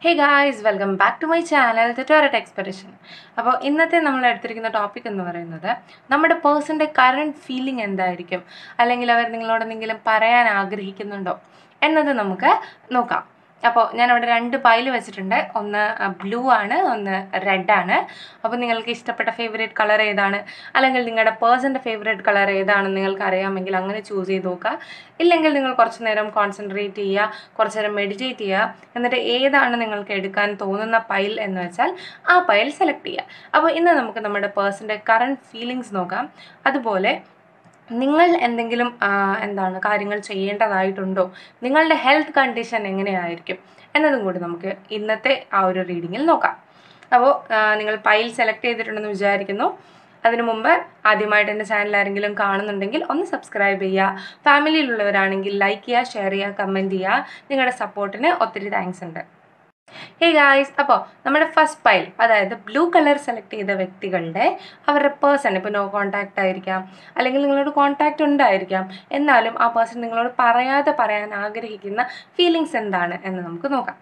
hey guys welcome back to my channel tarot expedition അപ്പോൾ ഇന്നത്തെ നമ്മൾ എടുത്തിരിക്കുന്ന ടോപ്പിക് എന്ന് പറയുന്നത് നമ്മുടെ പേഴ്സൻ്റെ കറണ്ട് ഫീലിംഗ് എന്തായിരിക്കും അല്ലെങ്കിൽ അവർ നിങ്ങളോട് എന്തെങ്കിലും പറയാൻ ആഗ്രഹിക്കുന്നുണ്ടോ എന്നത് നമുക്ക് നോക്കാം അപ്പോൾ ഞാൻ അവിടെ രണ്ട് പൈല് വെച്ചിട്ടുണ്ട് ഒന്ന് ബ്ലൂ ആണ് ഒന്ന് റെഡ് ആണ് അപ്പോൾ നിങ്ങൾക്ക് ഇഷ്ടപ്പെട്ട ഫേവറേറ്റ് കളർ ഏതാണ് അല്ലെങ്കിൽ നിങ്ങളുടെ പേഴ്സൻ്റെ ഫേവറേറ്റ് കളർ ഏതാണെന്ന് നിങ്ങൾക്ക് അറിയാമെങ്കിൽ അങ്ങനെ ചൂസ് ചെയ്ത് നോക്കുക ഇല്ലെങ്കിൽ നിങ്ങൾ കുറച്ച് നേരം കോൺസെൻട്രേറ്റ് ചെയ്യുക കുറച്ച് നേരം മെഡിറ്റേറ്റ് ചെയ്യുക എന്നിട്ട് ഏതാണ് നിങ്ങൾക്ക് എടുക്കാൻ തോന്നുന്ന പൈൽ എന്ന് വെച്ചാൽ ആ പൈൽ സെലക്ട് ചെയ്യുക അപ്പോൾ ഇന്ന് നമുക്ക് നമ്മുടെ പേഴ്സൻ്റെ കറണ്ട് ഫീലിങ്സ് നോക്കാം അതുപോലെ നിങ്ങൾ എന്തെങ്കിലും ആ, എന്താണ് കാര്യങ്ങൾ ചെയ്യേണ്ടതായിട്ടുണ്ടോ നിങ്ങളുടെ ഹെൽത്ത് കണ്ടീഷൻ എങ്ങനെയായിരിക്കും എന്നതും കൂടി നമുക്ക് ഇന്നത്തെ ആ ഒരു റീഡിങ്ങിൽ നോക്കാം അപ്പോൾ നിങ്ങൾ പൈൽ സെലക്ട് ചെയ്തിട്ടുണ്ടെന്ന് വിചാരിക്കുന്നു അതിനു മുമ്പ് ആദ്യമായിട്ട് എൻ്റെ ചാനൽ ആരെങ്കിലും കാണുന്നുണ്ടെങ്കിൽ ഒന്ന് സബ്സ്ക്രൈബ് ചെയ്യുക ഫാമിലിയിലുള്ളവരാണെങ്കിൽ ലൈക്ക് ചെയ്യുക ഷെയർ ചെയ്യുക കമൻറ്റ് ചെയ്യുക നിങ്ങളുടെ സപ്പോർട്ടിന് ഒത്തിരി താങ്ക്സ് ഉണ്ട് ഹേ ഗായ്സ് അപ്പോൾ നമ്മുടെ ഫസ്റ്റ് പൈൽ അതായത് ബ്ലൂ കളർ സെലക്ട് ചെയ്ത വ്യക്തികളുടെ അവരുടെ പേഴ്സൺ ഇപ്പോൾ നോ കോൺടാക്റ്റ് ആയിരിക്കാം അല്ലെങ്കിൽ നിങ്ങളോട് കോൺടാക്റ്റ് ഉണ്ടായിരിക്കാം എന്നാലും ആ പേഴ്സൺ നിങ്ങളോട് പറയാതെ പറയാൻ ആഗ്രഹിക്കുന്ന ഫീലിങ്സ് എന്താണ് എന്ന് നമുക്ക് നോക്കാം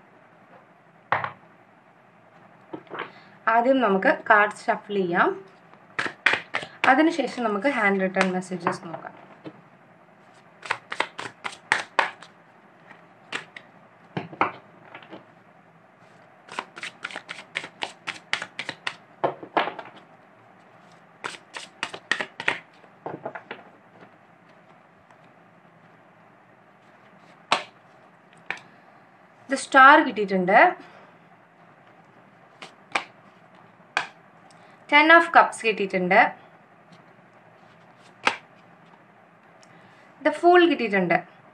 ആദ്യം നമുക്ക് കാർഡ് ഷഫിൾ ചെയ്യാം അതിനുശേഷം നമുക്ക് ഹാൻഡ് റിട്ടേൺ മെസ്സേജസ് നോക്കാം ഇത് സ്റ്റാർ കിട്ടിയിട്ടുണ്ട് ടെൻ ഓഫ് കപ്സ് കിട്ടിയിട്ടുണ്ട് ദ ഫൂൾ കിട്ടിയിട്ടുണ്ട്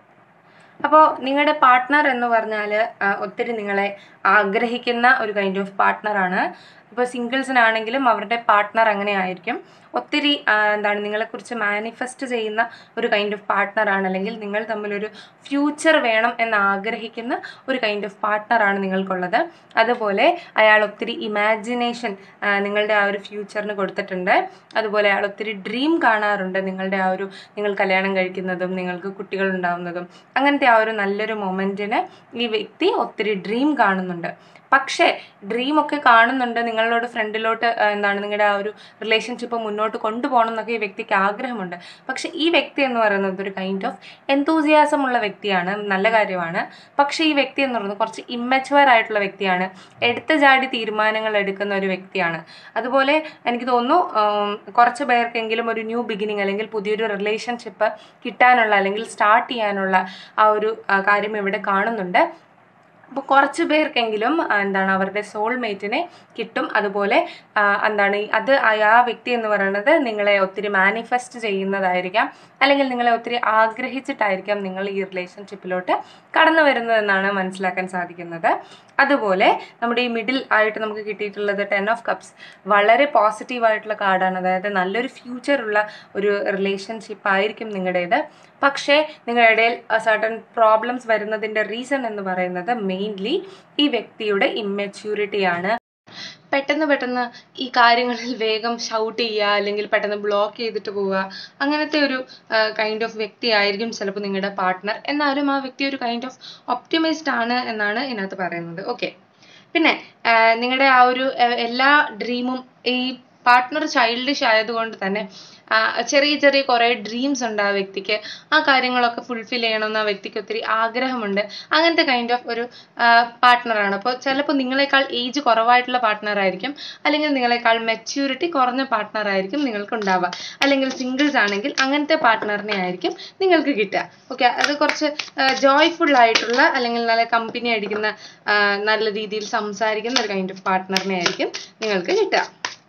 അപ്പോൾ നിങ്ങളുടെ പാർട്ട്ണർ എന്ന് പറഞ്ഞാൽ ഒത്തിരി നിങ്ങളെ ആഗ്രഹിക്കുന്ന ഒരു കൈൻഡ് ഓഫ് പാർട്ട്ണറാണ് ഇപ്പോൾ സിംഗിൾസിനാണെങ്കിലും അവരുടെ പാർട്ട്ണർ അങ്ങനെ ആയിരിക്കും ഒത്തിരി ആ, എന്താണ് നിങ്ങളെക്കുറിച്ച് മാനിഫെസ്റ്റ് ചെയ്യുന്ന ഒരു കൈൻഡ് ഓഫ് പാർട്ട്ണറാണ് അല്ലെങ്കിൽ നിങ്ങൾ തമ്മിലൊരു ഫ്യൂച്ചർ വേണം എന്ന് ആഗ്രഹിക്കുന്ന ഒരു കൈൻഡ് ഓഫ് പാർട്ട്ണറാണ് നിങ്ങൾക്കുള്ളത് അതുപോലെ അയാൾ ഒത്തിരി ഇമാജിനേഷൻ നിങ്ങളുടെ ആ ഒരു ഫ്യൂച്ചറിന് കൊടുത്തിട്ടുണ്ട് അതുപോലെ അയാൾ ഒത്തിരി ഡ്രീം കാണാറുണ്ട് നിങ്ങളുടെ ആ ഒരു നിങ്ങൾ കല്യാണം കഴിക്കുന്നതും നിങ്ങൾക്ക് കുട്ടികൾ ഉണ്ടാവുന്നതും അങ്ങനത്തെ ആ ഒരു നല്ലൊരു മൊമെൻറ്റിന് ഈ വ്യക്തി ഒത്തിരി ഡ്രീം കാണുന്നുണ്ട് പക്ഷേ ഡ്രീം ഒക്കെ കാണുന്നുണ്ട് നിങ്ങളോട് ഫ്രണ്ടിലോട്ട് ആ, എന്താണ് നിങ്ങളുടെ ആ ഒരു റിലേഷൻഷിപ്പ് മുന്നോട്ട് കൊണ്ടുപോകണം എന്നൊക്കെ ഈ വ്യക്തിക്ക് ആഗ്രഹമുണ്ട് പക്ഷേ ഈ വ്യക്തി എന്ന് പറയുന്നത് ഒരു കൈൻഡ് ഓഫ് എന്തൂസിയാസം ഉള്ള വ്യക്തിയാണ് നല്ല കാര്യമാണ് പക്ഷേ ഈ വ്യക്തി എന്ന് പറയുന്നത് കുറച്ച് ഇമ്മച്ചുവർ ആയിട്ടുള്ള വ്യക്തിയാണ് എടുത്ത ചാടി തീരുമാനങ്ങൾ എടുക്കുന്ന ഒരു വ്യക്തിയാണ് അതുപോലെ എനിക്ക് തോന്നുന്നു ഉം, കുറച്ച് പേർക്കെങ്കിലും ഒരു ന്യൂ ബിഗിനിങ് അല്ലെങ്കിൽ പുതിയൊരു റിലേഷൻഷിപ്പ് കിട്ടാനുള്ള അല്ലെങ്കിൽ സ്റ്റാർട്ട് ചെയ്യാനുള്ള ആ ഒരു ആ, കാര്യം ഇവിടെ കാണുന്നുണ്ട് അപ്പോൾ കുറച്ച് പേർക്കെങ്കിലും ആ, എന്താണ് അവരുടെ സോൾമേറ്റിനെ കിട്ടും അതുപോലെ ആ, എന്താണ് ഈ- അത് ആ ആ വ്യക്തി എന്ന് പറയുന്നത് നിങ്ങളെ ഒത്തിരി മാനിഫെസ്റ്റ് ചെയ്യുന്നതായിരിക്കാം അല്ലെങ്കിൽ നിങ്ങളെ ഒത്തിരി ആഗ്രഹിച്ചിട്ടായിരിക്കാം നിങ്ങൾ ഈ റിലേഷൻഷിപ്പിലോട്ട് കടന്നു വരുന്നതെന്നാണ് മനസ്സിലാക്കാൻ സാധിക്കുന്നത് അതുപോലെ നമ്മുടെ ഈ മിഡിൽ ആയിട്ട് നമുക്ക് കിട്ടിയിട്ടുള്ളത് ടെൻ ഓഫ് കപ്സ് വളരെ പോസിറ്റീവ് ആയിട്ടുള്ള കാർഡാണ് അതായത് നല്ലൊരു ഫ്യൂച്ചർ ഉള്ള ഒരു റിലേഷൻഷിപ്പ് ആയിരിക്കും നിങ്ങളുടേത് പക്ഷേ നിങ്ങളുടെ ഇടയിൽ സർട്ടൺ പ്രോബ്ലംസ് വരുന്നതിൻ്റെ റീസൺ എന്ന് പറയുന്നത് മെയിൻലി ഈ വ്യക്തിയുടെ ഇമ്മെച്യൂരിറ്റിയാണ് പെട്ടെന്ന് പെട്ടെന്ന് ഈ കാര്യങ്ങളിൽ വേഗം ഷൗട്ട് ചെയ്യുക അല്ലെങ്കിൽ പെട്ടെന്ന് ബ്ലോക്ക് ചെയ്തിട്ട് പോവുക അങ്ങനത്തെ ഒരു കൈൻഡ് ഓഫ് വ്യക്തി ആയിരിക്കും ചിലപ്പോൾ നിങ്ങളുടെ പാർട്ട്ണർ എന്നാലും ആ വ്യക്തി ഒരു കൈൻഡ് ഓഫ് ഒപ്റ്റിമിസ്റ്റ് ആണ് എന്നാണ് ഇതിനകത്ത് പറയുന്നത് ഓക്കെ പിന്നെ നിങ്ങളുടെ ആ ഒരു ആ, എല്ലാ ഡ്രീമും ഈ പാർട്ട്ണർ ചൈൽഡിഷ് ആയതുകൊണ്ട് തന്നെ ആ, ചെറിയ ചെറിയ കുറേ ഡ്രീംസ് ഉണ്ട് ആ വ്യക്തിക്ക് ആ കാര്യങ്ങളൊക്കെ ഫുൾഫിൽ ചെയ്യണമെന്ന് ആ വ്യക്തിക്ക് ഒത്തിരി ആഗ്രഹമുണ്ട് അങ്ങനത്തെ കൈൻഡ് ഓഫ് ഒരു പാർട്ട്ണറാണ് അപ്പോൾ ചിലപ്പോൾ നിങ്ങളെക്കാൾ ഏജ് കുറവായിട്ടുള്ള പാർട്ട്ണർ ആയിരിക്കും അല്ലെങ്കിൽ നിങ്ങളെക്കാൾ മെച്യൂരിറ്റി കുറഞ്ഞ പാർട്ട്ണർ ആയിരിക്കും നിങ്ങൾക്ക് ഉണ്ടാവുക അല്ലെങ്കിൽ സിംഗിൾസ് ആണെങ്കിൽ അങ്ങനത്തെ പാർട്ട്ണറിനെ ആയിരിക്കും നിങ്ങൾക്ക് കിട്ടുക ഓക്കെ അത് കുറച്ച് ജോയ്ഫുൾ ആയിട്ടുള്ള അല്ലെങ്കിൽ നല്ല കമ്പനി അടിക്കുന്ന ആ, നല്ല രീതിയിൽ സംസാരിക്കുന്ന ഒരു കൈൻഡ് ഓഫ് പാർട്ട്ണറിനെ ആയിരിക്കും നിങ്ങൾക്ക് കിട്ടുക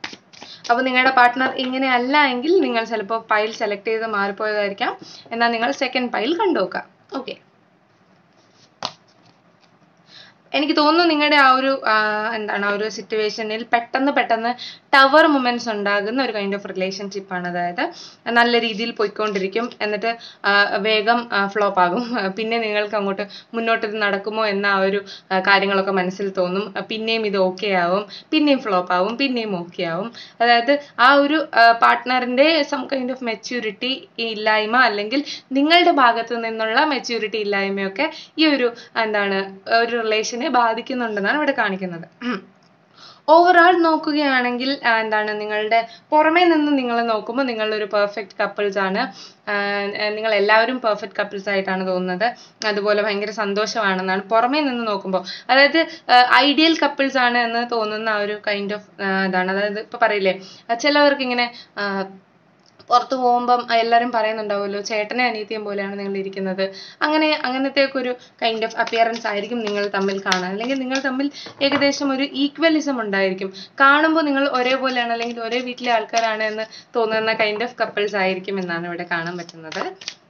അപ്പോൾ നിങ്ങളുടെ പാർട്ട്ണർ ഇങ്ങനെ അല്ല എങ്കിൽ നിങ്ങൾ ചിലപ്പോൾ പൈൽ സെലക്ട് ചെയ്ത് മാറിപ്പോയതായിരിക്കാം എന്നാൽ നിങ്ങൾ സെക്കൻഡ് പൈൽ കണ്ടുനോക്കുക ഓക്കെ എനിക്ക് തോന്നുന്നു നിങ്ങളുടെ ആ ഒരു ആ, എന്താണ് ആ ഒരു സിറ്റുവേഷനിൽ പെട്ടെന്ന് പെട്ടെന്ന് ടവർ മൊമെന്റ്സ് ഉണ്ടാകുന്ന ഒരു കൈൻഡ് ഓഫ് റിലേഷൻഷിപ്പ് ആണ് അതായത് നല്ല രീതിയിൽ പോയിക്കൊണ്ടിരിക്കും എന്നിട്ട് ആ, വേഗം ഫ്ലോപ്പ് ആകും പിന്നെ നിങ്ങൾക്ക് അങ്ങോട്ട് മുന്നോട്ട് ഇത് നടക്കുമോ എന്ന ആ ഒരു ആ, കാര്യങ്ങളൊക്കെ മനസ്സിൽ തോന്നും ആ, പിന്നെയും ഇത് ഓക്കെ ആവും പിന്നെയും ഫ്ലോപ്പ് ആവും പിന്നെയും ഓക്കെ ആവും അതായത് ആ ഒരു പാർട്ട്ണറിന്റെ സം കൈൻഡ് ഓഫ് മെച്യൂരിറ്റി ഇല്ലായ്മ അല്ലെങ്കിൽ നിങ്ങളുടെ ഭാഗത്ത് നിന്നുള്ള മെച്യൂരിറ്റി ഇല്ലായ്മയൊക്കെ ഈ ഒരു എന്താണ് ഒരു റിലേഷന് തന്നെ ബാധിക്കുന്നുണ്ടെന്നാണ് ഇവിടെ കാണിക്കുന്നത് ഓവറോൾ നോക്കുകയാണെങ്കിൽ ആ, എന്താണ് നിങ്ങളുടെ പുറമേ നിന്ന് നിങ്ങൾ നോക്കുമ്പോൾ നിങ്ങളൊരു പെർഫെക്റ്റ് കപ്പിൾസ് ആണ് ആഹ് നിങ്ങൾ എല്ലാവരും പെർഫെക്റ്റ് കപ്പിൾസ് ആയിട്ടാണ് തോന്നുന്നത് അതുപോലെ ഭയങ്കര സന്തോഷമാണെന്നാണ് പുറമേ നിന്ന് നോക്കുമ്പോൾ അതായത് ഐഡിയൽ കപ്പിൾസ് ആണ് എന്ന് തോന്നുന്ന ആ ഒരു കൈൻഡ് ഓഫ് ഇതാണ് അതായത് ഇപ്പൊ പറയില്ലേ ആ, ചിലവർക്ക് ഇങ്ങനെ ആഹ് പുറത്ത് പോകുമ്പം എല്ലാവരും പറയുന്നുണ്ടാവുമല്ലോ ചേട്ടനെ അനിയത്തിയും പോലെയാണ് നിങ്ങൾ ഇരിക്കുന്നത് അങ്ങനെ അങ്ങനത്തെ ഒക്കെ ഒരു കൈൻഡ് ഓഫ് അപ്പിയറൻസ് ആയിരിക്കും നിങ്ങൾ തമ്മിൽ കാണാൻ അല്ലെങ്കിൽ നിങ്ങൾ തമ്മിൽ ഏകദേശം ഒരു ഈക്വലിസം ഉണ്ടായിരിക്കും കാണുമ്പോൾ നിങ്ങൾ ഒരേപോലെയാണ് അല്ലെങ്കിൽ ഒരേ വീട്ടിലെ ആൾക്കാരാണ് എന്ന് തോന്നുന്ന കൈൻഡ് ഓഫ് കപ്പിൾസ് ആയിരിക്കും എന്നാണ് ഇവിടെ കാണാൻ പറ്റുന്നത്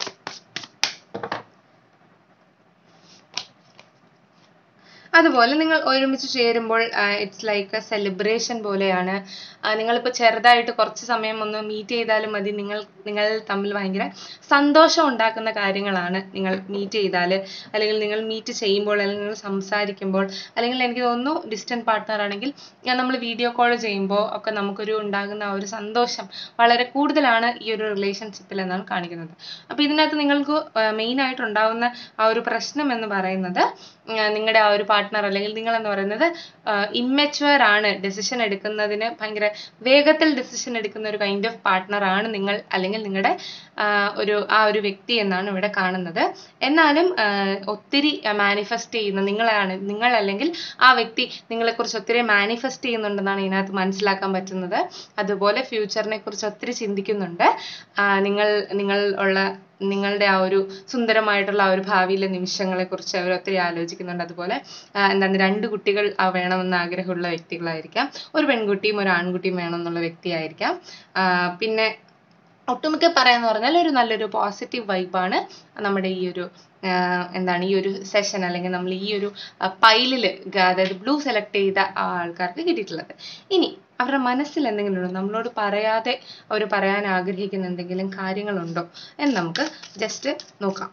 അതുപോലെ നിങ്ങൾ ഒരുമിച്ച് ചേരുമ്പോൾ ഇറ്റ്സ് ലൈക്ക് എ സെലിബ്രേഷൻ പോലെയാണ് ആ, നിങ്ങളിപ്പോൾ ചെറുതായിട്ട് കുറച്ച് സമയം ഒന്ന് മീറ്റ് ചെയ്താലും മതി നിങ്ങൾ നിങ്ങൾ തമ്മിൽ ഭയങ്കര സന്തോഷം ഉണ്ടാക്കുന്ന കാര്യങ്ങളാണ് നിങ്ങൾ മീറ്റ് ചെയ്താൽ അല്ലെങ്കിൽ നിങ്ങൾ മീറ്റ് ചെയ്യുമ്പോൾ അല്ലെങ്കിൽ നിങ്ങൾ സംസാരിക്കുമ്പോൾ അല്ലെങ്കിൽ എനിക്ക് തോന്നുന്നു ഡിസ്റ്റൻറ്റ് പാർട്ട്ണർ ആണെങ്കിൽ നമ്മൾ വീഡിയോ കോൾ ചെയ്യുമ്പോൾ ഒക്കെ നമുക്കൊരു ഉണ്ടാകുന്ന ആ ഒരു സന്തോഷം വളരെ കൂടുതലാണ് ഈ ഒരു റിലേഷൻഷിപ്പിൽ എന്നാണ് കാണിക്കുന്നത് അപ്പോൾ ഇതിനകത്ത് നിങ്ങൾക്ക് മെയിൻ ആയിട്ട് ഉണ്ടാകുന്ന ആ ഒരു പ്രശ്നം എന്ന് പറയുന്നത് നിങ്ങളുടെ ആ ഒരു പാർട്ട്ണർ അല്ലെങ്കിൽ നിങ്ങൾ എന്ന് പറയുന്നത് ഇമ്മച്ചുവർ ആണ് ഡെസിഷൻ എടുക്കുന്നതിന് ഭയങ്കര വേഗത്തിൽ ഡെസിഷൻ എടുക്കുന്ന ഒരു കൈൻഡ് ഓഫ് പാർട്ട്ണർ ആണ് നിങ്ങൾ അല്ലെങ്കിൽ നിങ്ങളുടെ ഒരു ആ ഒരു വ്യക്തി എന്നാണ് ഇവിടെ കാണുന്നത് എന്നാലും ആ, ഒത്തിരി മാനിഫെസ്റ്റ് ചെയ്യുന്ന നിങ്ങളാണ് നിങ്ങൾ അല്ലെങ്കിൽ ആ വ്യക്തി നിങ്ങളെക്കുറിച്ച് ഒത്തിരി മാനിഫെസ്റ്റ് ചെയ്യുന്നുണ്ടെന്നാണ് ഇതിനകത്ത് മനസ്സിലാക്കാൻ പറ്റുന്നത് അതുപോലെ ഫ്യൂച്ചറിനെ കുറിച്ച് ഒത്തിരി ചിന്തിക്കുന്നുണ്ട് ആ, നിങ്ങൾ നിങ്ങൾ ഉള്ള നിങ്ങളുടെ ആ ഒരു സുന്ദരമായിട്ടുള്ള ആ ഒരു ഭാവിയിലെ നിമിഷങ്ങളെ കുറിച്ച് അവർ ഒത്തിരി ആലോചിക്കുന്നുണ്ട് അതുപോലെ ആ, എന്താണ് രണ്ട് കുട്ടികൾ ആ, വേണമെന്ന് ആഗ്രഹമുള്ള വ്യക്തികളായിരിക്കാം ഒരു പെൺകുട്ടിയും ഒരു ആൺകുട്ടിയും വേണമെന്നുള്ള വ്യക്തിയായിരിക്കാം ആ, പിന്നെ ഒട്ടുമിക്ക പറയാന്ന് പറഞ്ഞാൽ ഒരു നല്ലൊരു പോസിറ്റീവ് വൈബാണ് നമ്മുടെ ഈ ഒരു ആ, എന്താണ് ഈ ഒരു സെഷൻ അല്ലെങ്കിൽ നമ്മൾ ഈ ഒരു പൈലില് അതായത് ബ്ലൂ സെലക്ട് ചെയ്ത ആ ആൾക്കാർക്ക് കിട്ടിയിട്ടുള്ളത് ഇനി അവരുടെ മനസ്സിൽ എന്തെങ്കിലും ഉണ്ടോ നമ്മളോട് പറയാതെ അവർ പറയാൻ ആഗ്രഹിക്കുന്ന എന്തെങ്കിലും കാര്യങ്ങളുണ്ടോ എന്ന് നമുക്ക് ജസ്റ്റ് നോക്കാം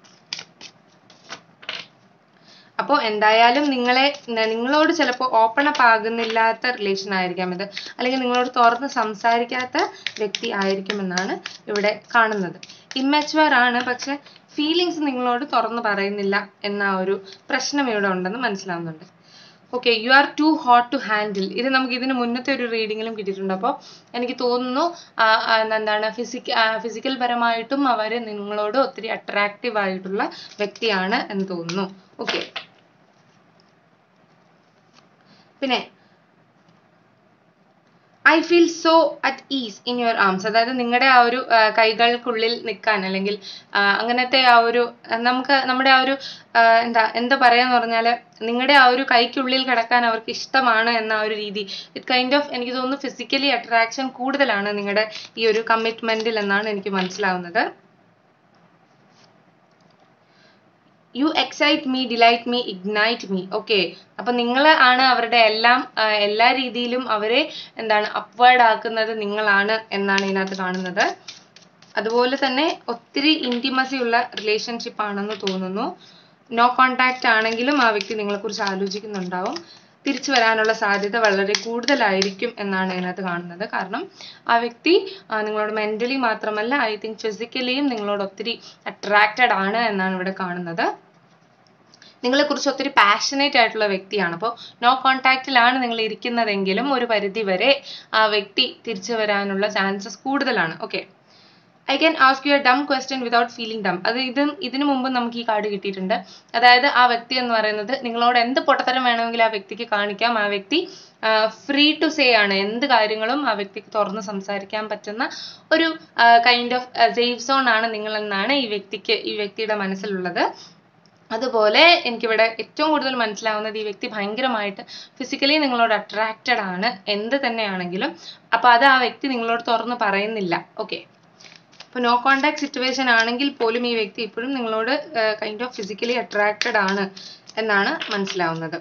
അപ്പോൾ എന്തായാലും നിങ്ങളെ ന- നിങ്ങളോട് ചിലപ്പോൾ ഓപ്പൺ അപ്പ് ആകുന്നില്ലാത്ത റിലേഷൻ ആയിരിക്കാം ഇത് അല്ലെങ്കിൽ നിങ്ങളോട് തുറന്ന് സംസാരിക്കാത്ത വ്യക്തി ആയിരിക്കുമെന്നാണ് ഇവിടെ കാണുന്നത് ഇമ്മച്ചുവർ ആണ് പക്ഷെ ഫീലിങ്സ് നിങ്ങളോട് തുറന്ന് പറയുന്നില്ല എന്ന ആ ഒരു പ്രശ്നം ഇവിടെ ഉണ്ടെന്ന് മനസ്സിലാവുന്നുണ്ട് okay you are too hot to handle ഇത് നമുക്ക് ഇതിന് മുന്നത്തെ ഒരു റീഡിങ്ങിലും കിട്ടിയിട്ടുണ്ട് അപ്പോൾ എനിക്ക് തോന്നുന്നു ആ, ആ, എന്താണ് ഫിസിക്ക ഫിസിക്കൽ പരമായിട്ടും അവർ നിങ്ങളോട് ഒത്തിരി അട്രാക്റ്റീവ് ആയിട്ടുള്ള വ്യക്തിയാണ് എന്ന് തോന്നുന്നു ഓക്കെ പിന്നെ I feel so at ease in your arms അതായത് നിങ്ങളുടെ ആ ഒരു ആ, കൈകൾക്കുള്ളിൽ നിൽക്കാൻ അല്ലെങ്കിൽ ആ, അങ്ങനത്തെ ആ ഒരു ആ, നമുക്ക് നമ്മുടെ ആ ഒരു ആ, എന്താ എന്താ പറയാന്ന് പറഞ്ഞാൽ നിങ്ങളുടെ ആ ഒരു കൈക്കുള്ളിൽ കിടക്കാൻ അവർക്ക് ഇഷ്ടമാണ് എന്ന ആ ഒരു രീതി ഇറ്റ് കൈൻഡ് ഓഫ് എനിക്ക് തോന്നുന്നു ഫിസിക്കലി അട്രാക്ഷൻ കൂടുതലാണ് നിങ്ങളുടെ ഈ ഒരു കമ്മിറ്റ്മെന്റിൽ എന്നാണ് എനിക്ക് മനസ്സിലാവുന്നത് you excite me delight me ignite me okay അപ്പൊ നിങ്ങൾ ആണ് അവരുടെ എല്ലാം ആ, എല്ലാ രീതിയിലും അവരെ എന്താണ് അപ്വേർഡ് ആക്കുന്നത് നിങ്ങളാണ് എന്നാണ് ഇതിനകത്ത് കാണുന്നത് അതുപോലെ തന്നെ ഒത്തിരി ഇൻറ്റിമസി ഉള്ള റിലേഷൻഷിപ്പ് ആണെന്ന് തോന്നുന്നു നോ കോണ്ടാക്റ്റ് ആണെങ്കിലും ആ വ്യക്തി നിങ്ങളെക്കുറിച്ച് ആലോചിക്കുന്നുണ്ടാവും തിരിച്ചു വരാനുള്ള സാധ്യത വളരെ കൂടുതലായിരിക്കും എന്നാണ് ഇതിനകത്ത് കാണുന്നത് കാരണം ആ വ്യക്തി ആ, നിങ്ങളോട് മെന്റലി മാത്രമല്ല ഐ തിങ്ക് ഫിസിക്കലിയും നിങ്ങളോട് ഒത്തിരി അട്രാക്റ്റഡ് ആണ് എന്നാണ് ഇവിടെ കാണുന്നത് നിങ്ങളെ കുറിച്ച് ഒത്തിരി പാഷനേറ്റ് ആയിട്ടുള്ള വ്യക്തിയാണ് അപ്പോൾ നോ കോണ്ടാക്റ്റിലാണ് നിങ്ങൾ ഇരിക്കുന്നതെങ്കിലും ഒരു പരിധി വരെ ആ വ്യക്തി തിരിച്ചു വരാനുള്ള ചാൻസസ് കൂടുതലാണ് okay I can ask you a dumb question without feeling dumb അത് ഇതും ഇതിനു മുമ്പ് നമുക്ക് ഈ കാർഡ് കിട്ടിയിട്ടുണ്ട് അതായത് ആ വ്യക്തി എന്ന് പറയുന്നത് നിങ്ങളോട് എന്ത് പൊട്ടത്തരം വേണമെങ്കിലും ആ വ്യക്തിക്ക് കാണിക്കാം ആ വ്യക്തി ഫ്രീ ടു സേ ആണ് എന്ത് കാര്യങ്ങളും ആ വ്യക്തിക്ക് തുറന്ന് സംസാരിക്കാൻ പറ്റുന്ന ഒരു കൈൻഡ് ഓഫ് സേഫ് സോൺ ആണ് നിങ്ങളെന്നാണ് ഈ വ്യക്തിക്ക് ഈ വ്യക്തിയുടെ മനസ്സിലുള്ളത് അതുപോലെ എനിക്കിവിടെ ഏറ്റവും കൂടുതൽ മനസ്സിലാവുന്നത് ഈ വ്യക്തി ഭയങ്കരമായിട്ട് ഫിസിക്കലി നിങ്ങളോട് അട്രാക്റ്റഡ് ആണ് എന്ത് തന്നെയാണെങ്കിലും അപ്പൊ അത് ആ വ്യക്തി നിങ്ങളോട് തുറന്ന് പറയുന്നില്ല ഓക്കെ അപ്പോൾ നോ കോണ്ടാക്ട് സിറ്റുവേഷൻ ആണെങ്കിൽ പോലും ഈ വ്യക്തി ഇപ്പോഴും നിങ്ങളോട് കൈൻഡ് ഓഫ് ഫിസിക്കലി അട്രാക്റ്റഡ് ആണ് എന്നാണ് മനസ്സിലാവുന്നത്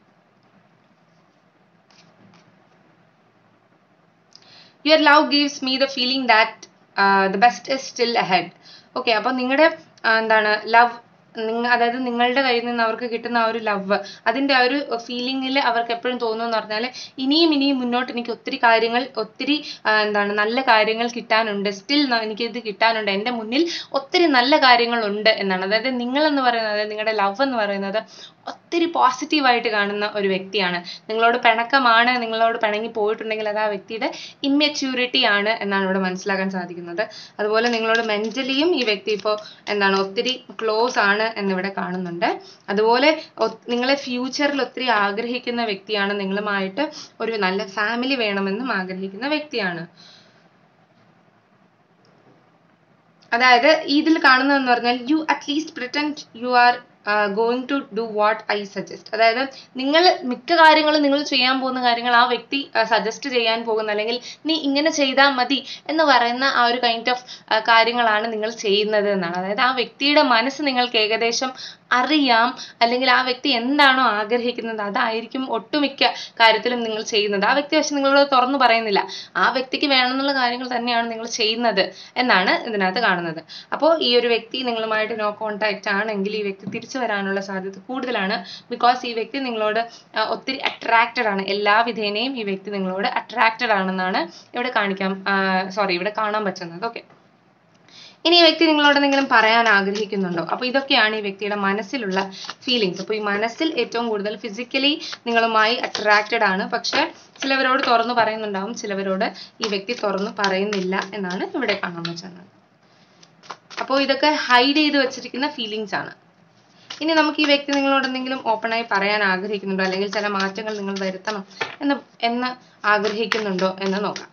your love gives me the feeling that the best is still ahead okay അപ്പോൾ നിങ്ങളുടെ എന്താണ് ലവ് നിങ്ങ അതായത് നിങ്ങളുടെ കയ്യിൽ നിന്ന് അവർക്ക് കിട്ടുന്ന ആ ഒരു ലവ് അതിന്റെ ആ ഒരു ഫീലിംഗിൽ അവർക്ക് എപ്പോഴും തോന്നുമെന്ന് പറഞ്ഞാൽ ഇനിയും ഇനിയും മുന്നോട്ട് എനിക്ക് ഒത്തിരി കാര്യങ്ങൾ ഒത്തിരി ആ, എന്താണ് നല്ല കാര്യങ്ങൾ കിട്ടാനുണ്ട് സ്റ്റിൽ എനിക്ക് ഇത് കിട്ടാനുണ്ട് എൻ്റെ മുന്നിൽ ഒത്തിരി നല്ല കാര്യങ്ങളുണ്ട് എന്നാണ് അതായത് നിങ്ങൾ എന്ന് പറയുന്നത് അതായത് നിങ്ങളുടെ ലവ് എന്ന് പറയുന്നത് ഒത്തിരി പോസിറ്റീവായിട്ട് കാണുന്ന ഒരു വ്യക്തിയാണ് നിങ്ങളോട് പിണക്കമാണ് നിങ്ങളോട് പിണങ്ങി പോയിട്ടുണ്ടെങ്കിൽ അത് ആ വ്യക്തിയുടെ ഇമ്മെച്യൂരിറ്റി ആണ് എന്നാണ് ഇവിടെ മനസ്സിലാക്കാൻ സാധിക്കുന്നത് അതുപോലെ നിങ്ങളോട് മെന്റലിയും ഈ വ്യക്തി ഇപ്പോൾ എന്താണ് ഒത്തിരി ക്ലോസ് ആണ് എന്നിവിടെ കാണുന്നുണ്ട് അതുപോലെ ഒ- നിങ്ങളെ ഫ്യൂച്ചറിൽ ഒത്തിരി ആഗ്രഹിക്കുന്ന വ്യക്തിയാണ് നിങ്ങളുമായിട്ട് ഒരു നല്ല ഫാമിലി വേണമെന്നും ആഗ്രഹിക്കുന്ന വ്യക്തിയാണ് അതായത് ഇതിൽ കാണുന്നതെന്ന് പറഞ്ഞാൽ you at least pretend you are going to do what I suggest അതായത് നിങ്ങൾ മിക്ക കാര്യങ്ങളും നിങ്ങൾ ചെയ്യാൻ പോകുന്ന കാര്യങ്ങൾ ആ വ്യക്തി സജസ്റ്റ് ചെയ്യാൻ പോകുന്ന അല്ലെങ്കിൽ നീ ഇങ്ങനെ ചെയ്താൽ മതി എന്ന് പറയുന്ന ആ ഒരു കൈൻഡ് ഓഫ് കാര്യങ്ങളാണ് നിങ്ങൾ ചെയ്യുന്നത് എന്നാണ് അതായത് ആ വ്യക്തിയുടെ മനസ്സ് നിങ്ങൾക്ക് ഏകദേശം അറിയാം അല്ലെങ്കിൽ ആ വ്യക്തി എന്താണോ ആഗ്രഹിക്കുന്നത് അതായിരിക്കും ഒട്ടുമിക്ക കാര്യത്തിലും നിങ്ങൾ ചെയ്യുന്നത് ആ വ്യക്തി പക്ഷെ നിങ്ങളോട് തുറന്നു പറയുന്നില്ല ആ വ്യക്തിക്ക് വേണമെന്നുള്ള കാര്യങ്ങൾ തന്നെയാണ് നിങ്ങൾ ചെയ്യുന്നത് എന്നാണ് ഇതിനകത്ത് കാണുന്നത് അപ്പോൾ ഈ ഒരു വ്യക്തി നിങ്ങളുമായിട്ട് നോ കോൺടാക്റ്റ് ആണെങ്കിൽ ഈ വ്യക്തി തിരിച്ചു വരാനുള്ള സാധ്യത കൂടുതലാണ് ബിക്കോസ് ഈ വ്യക്തി നിങ്ങളോട് ആ, ഒത്തിരി അട്രാക്റ്റഡ് ആണ് എല്ലാ വിധേനയും ഈ വ്യക്തി നിങ്ങളോട് അട്രാക്റ്റഡ് ആണെന്നാണ് ഇവിടെ കാണിക്കാം സോറി ഇവിടെ കാണാൻ പറ്റുന്നത് ഓക്കെ ഇനി ഈ വ്യക്തി നിങ്ങളോട് എന്തെങ്കിലും പറയാൻ ആഗ്രഹിക്കുന്നുണ്ടോ അപ്പൊ ഇതൊക്കെയാണ് ഈ വ്യക്തിയുടെ മനസ്സിലുള്ള ഫീലിങ്സ് അപ്പൊ ഈ മനസ്സിൽ ഏറ്റവും കൂടുതൽ ഫിസിക്കലി നിങ്ങളുമായി അട്രാക്റ്റഡ് ആണ് പക്ഷെ ചിലവരോട് തുറന്നു പറയുന്നുണ്ടാവും ചിലവരോട് ഈ വ്യക്തി തുറന്നു പറയുന്നില്ല എന്നാണ് ഇവിടെ കാണാൻ പറ്റുന്നത് അപ്പോൾ ഇതൊക്കെ ഹൈഡ് ചെയ്ത് വെച്ചിരിക്കുന്ന ഫീലിങ്സ് ആണ് ഇനി നമുക്ക് ഈ വ്യക്തി നിങ്ങളോട് എന്തെങ്കിലും ഓപ്പൺ ആയി പറയാൻ ആഗ്രഹിക്കുന്നുണ്ടോ അല്ലെങ്കിൽ ചില മാറ്റങ്ങൾ നിങ്ങൾ വരുത്തണം എന്ന് എന്ന് ആഗ്രഹിക്കുന്നുണ്ടോ എന്ന് നോക്കാം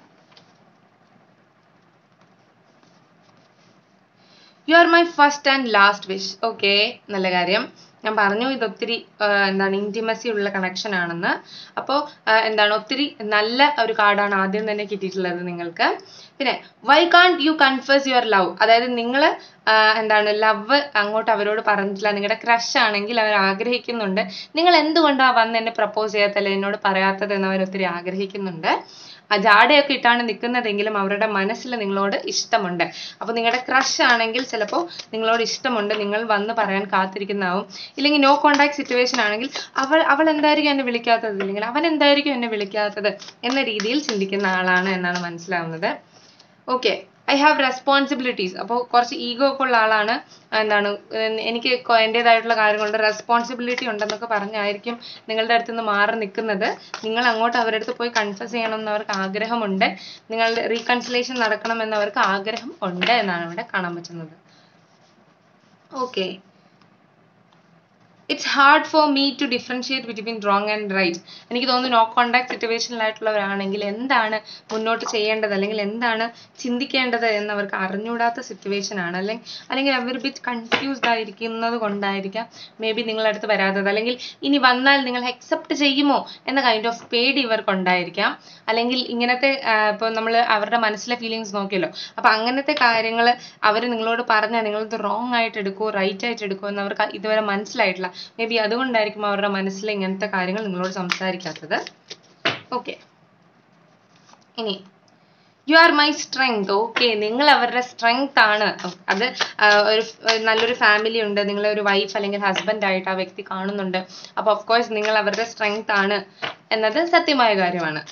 you are my first and last wish okay നല്ല കാര്യം ഞാൻ പറഞ്ഞു ഇത് ഒത്തിരി ആ, എന്താണ് ഇന്റിമസി ഉള്ള കണക്ഷൻ ആണെന്ന് അപ്പോൾ എന്താണ് ഒത്തിരി നല്ല ഒരു കാർഡാണ് ആദ്യം തന്നെ കിട്ടിയിട്ടുള്ളത് നിങ്ങൾക്ക് പിന്നെ വൈ കാണ്ട് യു കൺഫേസ് യുവർ ലവ് അതായത് നിങ്ങൾ എന്താണ് ലവ് അങ്ങോട്ട് അവരോട് പറഞ്ഞിട്ടില്ല നിങ്ങളുടെ ക്രഷ് ആണെങ്കിൽ അവർ ആഗ്രഹിക്കുന്നുണ്ട് നിങ്ങൾ എന്തുകൊണ്ടാണ് വന്ന് എന്നെ പ്രപ്പോസ് ചെയ്യാത്തത് എന്നോട് പറയാത്തത് എന്ന് അവർ ഒത്തിരി ആഗ്രഹിക്കുന്നുണ്ട് ആ ജാടയൊക്കെ ഇട്ടാണ് നിൽക്കുന്നതെങ്കിലും അവരുടെ മനസ്സിൽ നിങ്ങളോട് ഇഷ്ടമുണ്ട് അപ്പൊ നിങ്ങളുടെ ക്രഷ് ആണെങ്കിൽ ചിലപ്പോൾ നിങ്ങളോട് ഇഷ്ടമുണ്ട് നിങ്ങൾ വന്ന് പറയാൻ കാത്തിരിക്കുന്നതാവും ഇല്ലെങ്കിൽ നോ കോണ്ടാക്ട് സിറ്റുവേഷൻ ആണെങ്കിൽ അവൾ അവൾ എന്തായിരിക്കും എന്നെ വിളിക്കാത്തത് ഇല്ലെങ്കിൽ അവൻ എന്തായിരിക്കും എന്നെ വിളിക്കാത്തത് എന്ന രീതിയിൽ ചിന്തിക്കുന്ന ആളാണ് എന്നാണ് മനസ്സിലാവുന്നത് ഓക്കെ ഐ ഹാവ് റെസ്പോൺസിബിലിറ്റീസ് അപ്പോൾ കുറച്ച് ഈഗോ ഒക്കെ ഉള്ള ആളാണ് എന്താണ് ഏർ എനിക്ക് കൊ- എൻ്റെതായിട്ടുള്ള കാര്യങ്ങളുടെ റെസ്പോൺസിബിലിറ്റി ഉണ്ടെന്നൊക്കെ പറഞ്ഞായിരിക്കും നിങ്ങളുടെ അടുത്ത് നിന്ന് മാറി നിൽക്കുന്നത് നിങ്ങൾ അങ്ങോട്ട് അവരുടെ അടുത്ത് പോയി കൺഫസ് ചെയ്യണം എന്ന് അവർക്ക് ആഗ്രഹമുണ്ട് നിങ്ങളുടെ റീകൺസിലേഷൻ നടക്കണം എന്ന് അവർക്ക് ആഗ്രഹം ഉണ്ട് എന്നാണ് ഇവിടെ കാണാൻ പറ്റുന്നത് okay it's hard for me to differentiate between wrong and right എനിക്ക് തോന്നുന്നു നോ കോണ്ടാക്ട് സിറ്റുവേഷനിലായിട്ടുള്ളവരാണെങ്കിൽ എന്താണ് മുന്നോട്ട് ചെയ്യേണ്ടത് അല്ലെങ്കിൽ എന്താണ് ചിന്തിക്കേണ്ടത് എന്ന് അവർക്ക് അറിഞ്ഞൂടാത്ത സിറ്റുവേഷൻ ആണ് അല്ലെങ്കിൽ അല്ലെങ്കിൽ അവർ ബിറ്റ് കൺഫ്യൂസ്ഡ് ആയിരിക്കുന്നത് കൊണ്ടായിരിക്കാം മേ ബി നിങ്ങളടുത്ത് വരാത്തത് അല്ലെങ്കിൽ ഇനി വന്നാൽ നിങ്ങൾ അക്സെപ്റ്റ് ചെയ്യുമോ എന്ന കൈൻഡ് ഓഫ് പേടി ഇവർക്കുണ്ടായിരിക്കാം അല്ലെങ്കിൽ ഇങ്ങനത്തെ ഇപ്പോൾ നമ്മൾ അവരുടെ മനസ്സിലെ ഫീലിങ്സ് നോക്കിയല്ലോ അപ്പൊ അങ്ങനത്തെ കാര്യങ്ങൾ അവർ നിങ്ങളോട് പറഞ്ഞാൽ നിങ്ങളിത് റോങ് ആയിട്ട് എടുക്കുമോ റൈറ്റ് ആയിട്ട് എടുക്കുമോ എന്ന് അവർക്ക് ഇതുവരെ മനസ്സിലായിട്ടില്ല മേ ബി അതുകൊണ്ടായിരിക്കും അവരുടെ മനസ്സിൽ ഇങ്ങനത്തെ കാര്യങ്ങൾ നിങ്ങളോട് സംസാരിക്കാത്തത് ഓക്കെ ഇനി you are my strength okay നിങ്ങൾ അവരുടെ സ്ട്രെങ്ത് ആണ് അത് ആ, ഒരു ഒരു നല്ലൊരു ഫാമിലി ഉണ്ട് നിങ്ങളെ ഒരു വൈഫ് അല്ലെങ്കിൽ ഹസ്ബൻഡ് ആയിട്ട് ആ വ്യക്തി കാണുന്നുണ്ട് അപ്പൊ ഓഫ് കോഴ്സ് നിങ്ങൾ അവരുടെ സ്ട്രെങ്ത് ആണ് എന്നത് സത്യമായ കാര്യമാണ്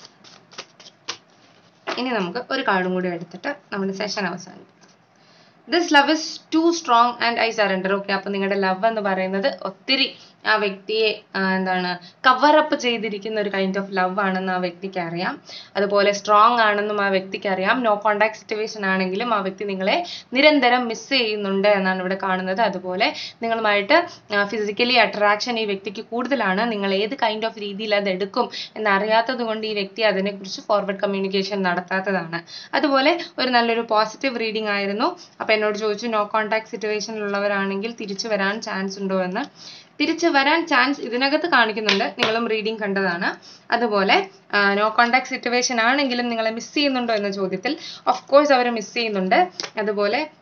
ഇനി നമുക്ക് ഒരു കാർഡും കൂടി എടുത്തിട്ട് നമ്മുടെ സെഷൻ അവസാനിപ്പിക്കാം this love is too strong and I surrender okay അപ്പൊ നിങ്ങളുടെ ലവ് എന്ന് പറയുന്നത് ഒത്തിരി ആ വ്യക്തിയെ ആ, എന്താണ് കവറപ്പ് ചെയ്തിരിക്കുന്ന ഒരു കൈൻഡ് ഓഫ് ലവ് ആണെന്ന് ആ വ്യക്തിക്ക് അറിയാം അതുപോലെ സ്ട്രോങ് ആണെന്നും ആ വ്യക്തിക്ക് അറിയാം നോ കോണ്ടാക്ട് സിറ്റുവേഷൻ ആണെങ്കിലും ആ വ്യക്തി നിങ്ങളെ നിരന്തരം മിസ് ചെയ്യുന്നുണ്ട് എന്നാണ് ഇവിടെ കാണുന്നത് അതുപോലെ നിങ്ങളുമായിട്ട് ഫിസിക്കലി അട്രാക്ഷൻ ഈ വ്യക്തിക്ക് കൂടുതലാണ് നിങ്ങൾ ഏത് കൈൻഡ് ഓഫ് രീതിയിൽ അത് എടുക്കും എന്നറിയാത്തത് കൊണ്ട് ഈ വ്യക്തി അതിനെക്കുറിച്ച് ഫോർവേഡ് കമ്മ്യൂണിക്കേഷൻ നടത്താത്തതാണ് അതുപോലെ ഒരു നല്ലൊരു പോസിറ്റീവ് റീഡിംഗ് ആയിരുന്നു അപ്പൊ എന്നോട് ചോദിച്ചു നോ കോണ്ടാക്ട് സിറ്റുവേഷനിലുള്ളവരാണെങ്കിൽ തിരിച്ചു വരാൻ ചാൻസ് ഉണ്ടോ എന്ന് തിരിച്ചു വരാൻ ചാൻസ് ഇതിനകത്ത് കാണിക്കുന്നുണ്ട് നിങ്ങളും റീഡിംഗ് കണ്ടതാണ് അതുപോലെ നോ കോണ്ടാക്ട് സിറ്റുവേഷൻ ആണെങ്കിലും നിങ്ങളെ മിസ് ചെയ്യുന്നുണ്ടോ എന്ന ചോദ്യത്തിൽ ഓഫ് കോഴ്സ് അവർ മിസ് ചെയ്യുന്നുണ്ട് അതുപോലെ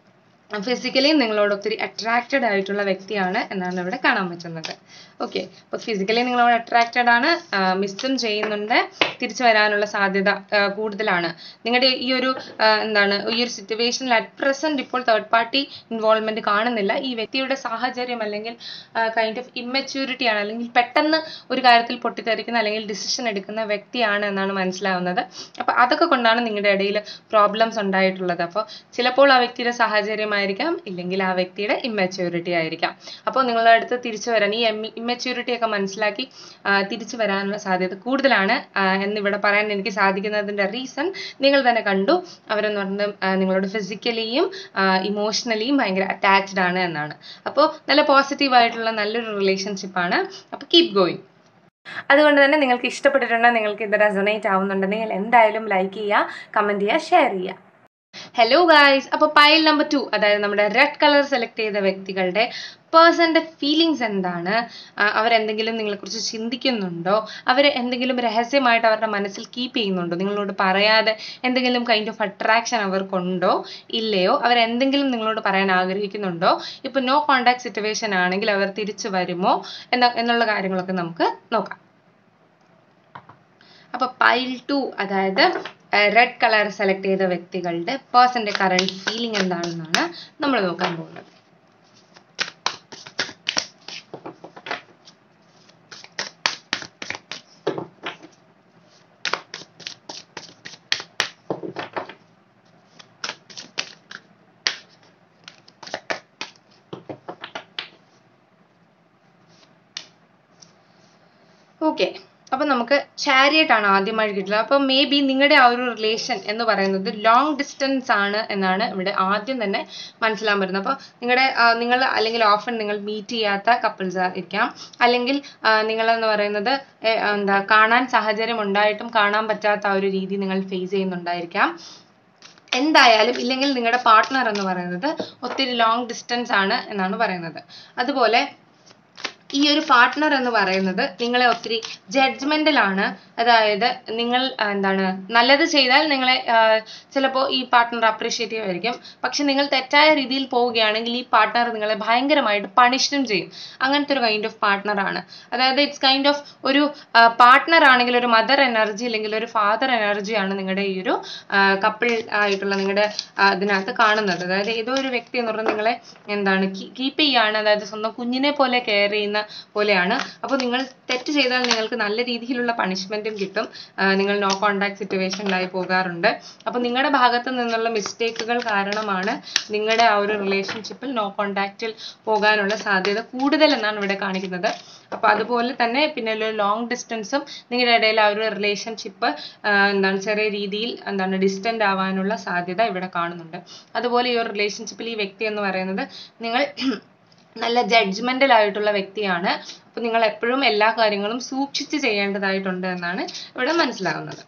ഫിസിക്കലി നിങ്ങളോട് ഒത്തിരി അട്രാക്റ്റഡ് ആയിട്ടുള്ള വ്യക്തിയാണ് എന്നാണ് ഇവിടെ കാണാൻ പറ്റുന്നത് ഓക്കെ അപ്പോൾ ഫിസിക്കലി നിങ്ങളോട് അട്രാക്റ്റഡ് ആണ് മിസ്സും ചെയ്യുന്നുണ്ട് തിരിച്ചു വരാനുള്ള സാധ്യത ആ, കൂടുതലാണ് നിങ്ങളുടെ ഈ ഒരു ആ, എന്താണ് ഈ ഒരു സിറ്റുവേഷനിൽ അറ്റ് പ്രസന്റ് ഇപ്പോൾ തേർഡ് പാർട്ടി ഇൻവോൾവ്മെന്റ് കാണുന്നില്ല ഈ വ്യക്തിയുടെ സാഹചര്യം അല്ലെങ്കിൽ കൈൻഡ് ഓഫ് ഇമ്മച്യൂരിറ്റി ആണ് അല്ലെങ്കിൽ പെട്ടെന്ന് ഒരു കാര്യത്തിൽ പൊട്ടിത്തെറിക്കുന്ന അല്ലെങ്കിൽ ഡിസിഷൻ എടുക്കുന്ന വ്യക്തിയാണ് എന്നാണ് മനസ്സിലാവുന്നത് അപ്പോൾ അതൊക്കെ കൊണ്ടാണ് നിങ്ങളുടെ ഇടയിൽ പ്രോബ്ലംസ് ഉണ്ടായിട്ടുള്ളത് അപ്പോൾ ചിലപ്പോൾ ആ വ്യക്തിയുടെ സാഹചര്യമായിരിക്കാം ഇല്ലെങ്കിൽ ആ വ്യക്തിയുടെ ഇമ്മച്യൂരിറ്റി ആയിരിക്കാം അപ്പോൾ നിങ്ങളുടെ അടുത്ത് തിരിച്ചു വരാൻ ഈ ഇമ്മച്യൂരിറ്റി ഒക്കെ മനസ്സിലാക്കി ആ, തിരിച്ചു വരാനുള്ള സാധ്യത കൂടുതലാണ് ആ, എന്നിവിടെ പറയാൻ എനിക്ക് സാധിക്കുന്നതിന്റെ റീസൺ നിങ്ങൾ തന്നെ കണ്ടു അവരെന്ന് പറയുന്നത് ആ, നിങ്ങളോട് ഫിസിക്കലിയും ഇമോഷണലിയും ഭയങ്കര അറ്റാച്ച്ഡ് ആണ് എന്നാണ് അപ്പോൾ നല്ല പോസിറ്റീവ് ആയിട്ടുള്ള നല്ലൊരു റിലേഷൻഷിപ്പ് ആണ് അപ്പോൾ കീപ് ഗോയിങ് അതുകൊണ്ട് തന്നെ നിങ്ങൾക്ക് ഇഷ്ടപ്പെട്ടിട്ടുണ്ടെങ്കിൽ നിങ്ങൾക്ക് ഇത് റെസൊണേറ്റ് ആവുന്നുണ്ടെങ്കിൽ എന്തായാലും ലൈക്ക് ചെയ്യുക കമൻറ്റ് ചെയ്യുക ഷെയർ ചെയ്യുക ഹലോ ഗായ്സ് അപ്പോൾ പൈൽ നമ്പർ ടു അതായത് നമ്മുടെ റെഡ് കളർ സെലക്ട് ചെയ്ത വ്യക്തികളുടെ പേഴ്സന്റെ ഫീലിങ്സ് എന്താണ് ആ, അവരെന്തെങ്കിലും നിങ്ങളെക്കുറിച്ച് ചിന്തിക്കുന്നുണ്ടോ അവർ എന്തെങ്കിലും രഹസ്യമായിട്ട് അവരുടെ മനസ്സിൽ കീപ്പ് ചെയ്യുന്നുണ്ടോ നിങ്ങളോട് പറയാതെ എന്തെങ്കിലും കൈൻഡ് ഓഫ് അട്രാക്ഷൻ അവർക്കുണ്ടോ ഇല്ലയോ അവരെന്തെങ്കിലും നിങ്ങളോട് പറയാൻ ആഗ്രഹിക്കുന്നുണ്ടോ ഇപ്പൊ നോ കോണ്ടാക്ട് സിറ്റുവേഷൻ ആണെങ്കിൽ അവർ തിരിച്ചു വരുമോ എന്ന എന്നുള്ള കാര്യങ്ങളൊക്കെ നമുക്ക് നോക്കാം അപ്പൊ പൈൽ ടു അതായത് റെഡ് കളർ സെലക്ട് ചെയ്ത വ്യക്തികളുടെ പേഴ്സന്റെ കറണ്ട് ഫീലിംഗ് എന്താണെന്നാണ് നമ്മൾ നോക്കാൻ പോകുന്നത് ഓക്കെ അപ്പൊ നമുക്ക് ചാരിയറ്റ് ആണ് ആദ്യമായി കിട്ടുന്നത് അപ്പൊ മേ ബി നിങ്ങളുടെ ആ ഒരു റിലേഷൻ എന്ന് പറയുന്നത് ലോങ് ഡിസ്റ്റൻസ് ആണ് എന്നാണ് ഇവിടെ ആദ്യം തന്നെ മനസ്സിലാൻ പറ്റുന്നത് അപ്പൊ നിങ്ങളുടെ നിങ്ങൾ അല്ലെങ്കിൽ ഓഫൺ നിങ്ങൾ മീറ്റ് ചെയ്യാത്ത കപ്പിൾസ് ആയിരിക്കാം അല്ലെങ്കിൽ നിങ്ങൾ എന്ന് പറയുന്നത് ഏ, എന്താ കാണാൻ സാഹചര്യം ഉണ്ടായിട്ടും കാണാൻ പറ്റാത്ത ആ ഒരു രീതി നിങ്ങൾ ഫേസ് ചെയ്യുന്നുണ്ടായിരിക്കാം എന്തായാലും ഇല്ലെങ്കിൽ നിങ്ങളുടെ പാർട്ട്ണർ എന്ന് പറയുന്നത് ഒത്തിരി ലോങ് ഡിസ്റ്റൻസ് ആണ് എന്നാണ് പറയുന്നത് അതുപോലെ ഈ ഒരു പാർട്ട്ണർ എന്ന് പറയുന്നത് നിങ്ങളെ ഒത്തിരി ജഡ്ജ്മെന്റൽ ആണ് അതായത് നിങ്ങൾ ആ, എന്താണ് നല്ലത് ചെയ്താൽ നിങ്ങളെ ചിലപ്പോൾ ഈ പാർട്ട്ണർ അപ്രീഷിയേറ്റ് ചെയ്യുമായിരിക്കും പക്ഷെ നിങ്ങൾ തെറ്റായ രീതിയിൽ പോവുകയാണെങ്കിൽ ഈ പാർട്ട്ണർ നിങ്ങളെ ഭയങ്കരമായിട്ട് പണിഷും ചെയ്യും അങ്ങനത്തെ ഒരു കൈൻഡ് ഓഫ് പാർട്ട്ണർ ആണ് അതായത് ഇറ്റ്സ് കൈൻഡ് ഓഫ് ഒരു പാർട്ട്ണർ ആണെങ്കിൽ ഒരു മദർ എനർജി അല്ലെങ്കിൽ ഒരു ഫാദർ എനർജിയാണ് നിങ്ങളുടെ ഈ ഒരു കപ്പിൾ ആയിട്ടുള്ള നിങ്ങളുടെ അതിനകത്ത് കാണുന്നത് അതായത് ഏതോ ഒരു വ്യക്തി എന്ന് പറഞ്ഞാൽ നിങ്ങളെ എന്താണ് കീപ്പ് ചെയ്യാണ് അതായത് സ്വന്തം കുഞ്ഞിനെ പോലെ കെയർ ചെയ്യുന്ന പോലെയാണ് അപ്പോൾ നിങ്ങൾ തെറ്റ് ചെയ്താൽ നിങ്ങൾക്ക് നല്ല രീതിയിലുള്ള പണിഷ്മെന്റും കിട്ടും ആ, നിങ്ങൾ നോ കോണ്ടാക്ട് സിറ്റുവേഷനിലായി പോകാറുണ്ട് അപ്പോൾ നിങ്ങളുടെ ഭാഗത്ത് നിന്നുള്ള മിസ്റ്റേക്കുകൾ കാരണമാണ് നിങ്ങളുടെ ആ ഒരു റിലേഷൻഷിപ്പിൽ നോ കോണ്ടാക്റ്റിൽ പോകാനുള്ള സാധ്യത കൂടുതൽ എന്നാണ് ഇവിടെ കാണിക്കുന്നത് അപ്പൊ അതുപോലെ തന്നെ പിന്നെ ഒരു ലോങ് ഡിസ്റ്റൻസും നിങ്ങളുടെ ഇടയിൽ ആ ഒരു റിലേഷൻഷിപ്പ് എന്താണ് ചെറിയ രീതിയിൽ എന്താണ് ഡിസ്റ്റന്റ് ആവാനുള്ള സാധ്യത ഇവിടെ കാണുന്നുണ്ട് അതുപോലെ ഈ ഒരു റിലേഷൻഷിപ്പിൽ ഈ വ്യക്തി എന്ന് പറയുന്നത് നിങ്ങൾ നല്ല ജഡ്ജ്മെന്റൽ ആയിട്ടുള്ള വ്യക്തിയാണ് അപ്പൊ നിങ്ങൾ എപ്പോഴും എല്ലാ കാര്യങ്ങളും സൂക്ഷിച്ച് ചെയ്യേണ്ടതായിട്ടുണ്ട് എന്നാണ് ഇവിടെ മനസ്സിലാകുന്നത്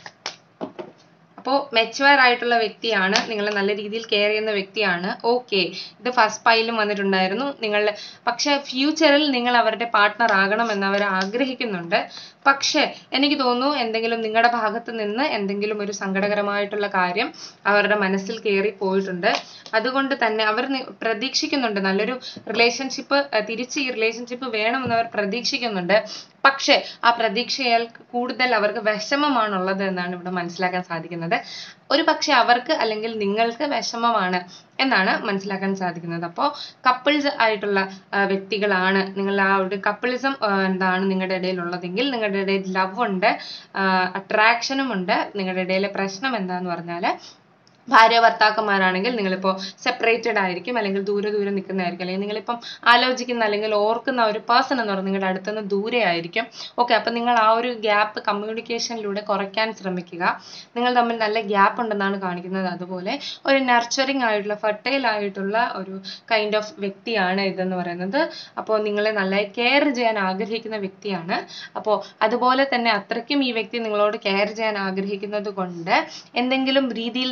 അപ്പോൾ മെച്ചുവർ ആയിട്ടുള്ള വ്യക്തിയാണ് നിങ്ങൾ നല്ല രീതിയിൽ കെയർ ചെയ്യുന്ന വ്യക്തിയാണ് ഓക്കെ ഇത് ഫസ്റ്റ് പൈലും വന്നിട്ടുണ്ടായിരുന്നു നിങ്ങൾ പക്ഷെ ഫ്യൂച്ചറിൽ നിങ്ങൾ അവരുടെ പാർട്ട്ണർ ആകണമെന്ന് അവർ ആഗ്രഹിക്കുന്നുണ്ട് പക്ഷെ എനിക്ക് തോന്നുന്നു എന്തെങ്കിലും നിങ്ങളുടെ ഭാഗത്ത് നിന്ന് എന്തെങ്കിലും ഒരു സങ്കടകരമായിട്ടുള്ള കാര്യം അവരുടെ മനസ്സിൽ കയറി പോയിട്ടുണ്ട് അതുകൊണ്ട് തന്നെ അവർ നി- പ്രതീക്ഷിക്കുന്നുണ്ട് നല്ലൊരു റിലേഷൻഷിപ്പ് തിരിച്ച് ഈ റിലേഷൻഷിപ്പ് വേണമെന്ന് അവർ പ്രതീക്ഷിക്കുന്നുണ്ട് പക്ഷെ ആ പ്രതീക്ഷയാൽ കൂടുതൽ അവർക്ക് വിഷമമാണുള്ളത് എന്നാണ് ഇവിടെ മനസ്സിലാക്കാൻ സാധിക്കുന്നത് ഒരു പക്ഷെ അവർക്ക് അല്ലെങ്കിൽ നിങ്ങൾക്ക് വിഷമമാണ് എന്നാണ് മനസ്സിലാക്കാൻ സാധിക്കുന്നത് അപ്പോൾ കപ്പിൾസ് ആയിട്ടുള്ള ആ, വ്യക്തികളാണ് നിങ്ങൾ ആ ഒരു കപ്പിളിസം എന്താണ് നിങ്ങളുടെ ഇടയിൽ ഉള്ളതെങ്കിൽ നിങ്ങളുടെ ഇടയിൽ ലവ് ഉണ്ട് അട്രാക്ഷനും ഉണ്ട് നിങ്ങളുടെ ഇടയിലെ പ്രശ്നം എന്താന്ന് പറഞ്ഞാൽ ഭാര്യ ഭർത്താക്കന്മാരാണെങ്കിൽ നിങ്ങളിപ്പോൾ സെപ്പറേറ്റഡ് ആയിരിക്കും അല്ലെങ്കിൽ ദൂരെ ദൂരെ നിൽക്കുന്നതായിരിക്കും അല്ലെങ്കിൽ നിങ്ങളിപ്പം ആലോചിക്കുന്ന അല്ലെങ്കിൽ ഓർക്കുന്ന ഒരു പേഴ്സൺ എന്ന് പറയുന്നത് നിങ്ങളുടെ അടുത്തുനിന്ന് ദൂരെ ആയിരിക്കും ഓക്കെ അപ്പം നിങ്ങൾ ആ ഒരു ഗ്യാപ്പ് കമ്മ്യൂണിക്കേഷനിലൂടെ കുറയ്ക്കാൻ ശ്രമിക്കുക നിങ്ങൾ തമ്മിൽ നല്ല ഗ്യാപ്പ് ഉണ്ടെന്നാണ് കാണിക്കുന്നത് അതുപോലെ ഒരു നർച്ചറിങ് ആയിട്ടുള്ള ഫെർട്ടൈൽ ആയിട്ടുള്ള ഒരു കൈൻഡ് ഓഫ് വ്യക്തിയാണ് ഇതെന്ന് പറയുന്നത് അപ്പോൾ നിങ്ങളെ നന്നായി കെയർ ചെയ്യാൻ ആഗ്രഹിക്കുന്ന വ്യക്തിയാണ് അപ്പോൾ അതുപോലെ തന്നെ അത്രയ്ക്കും ഈ വ്യക്തി നിങ്ങളോട് കെയർ ചെയ്യാൻ ആഗ്രഹിക്കുന്നത് കൊണ്ട് എന്തെങ്കിലും രീതിയിൽ നിങ്ങൾ തെറ്റ്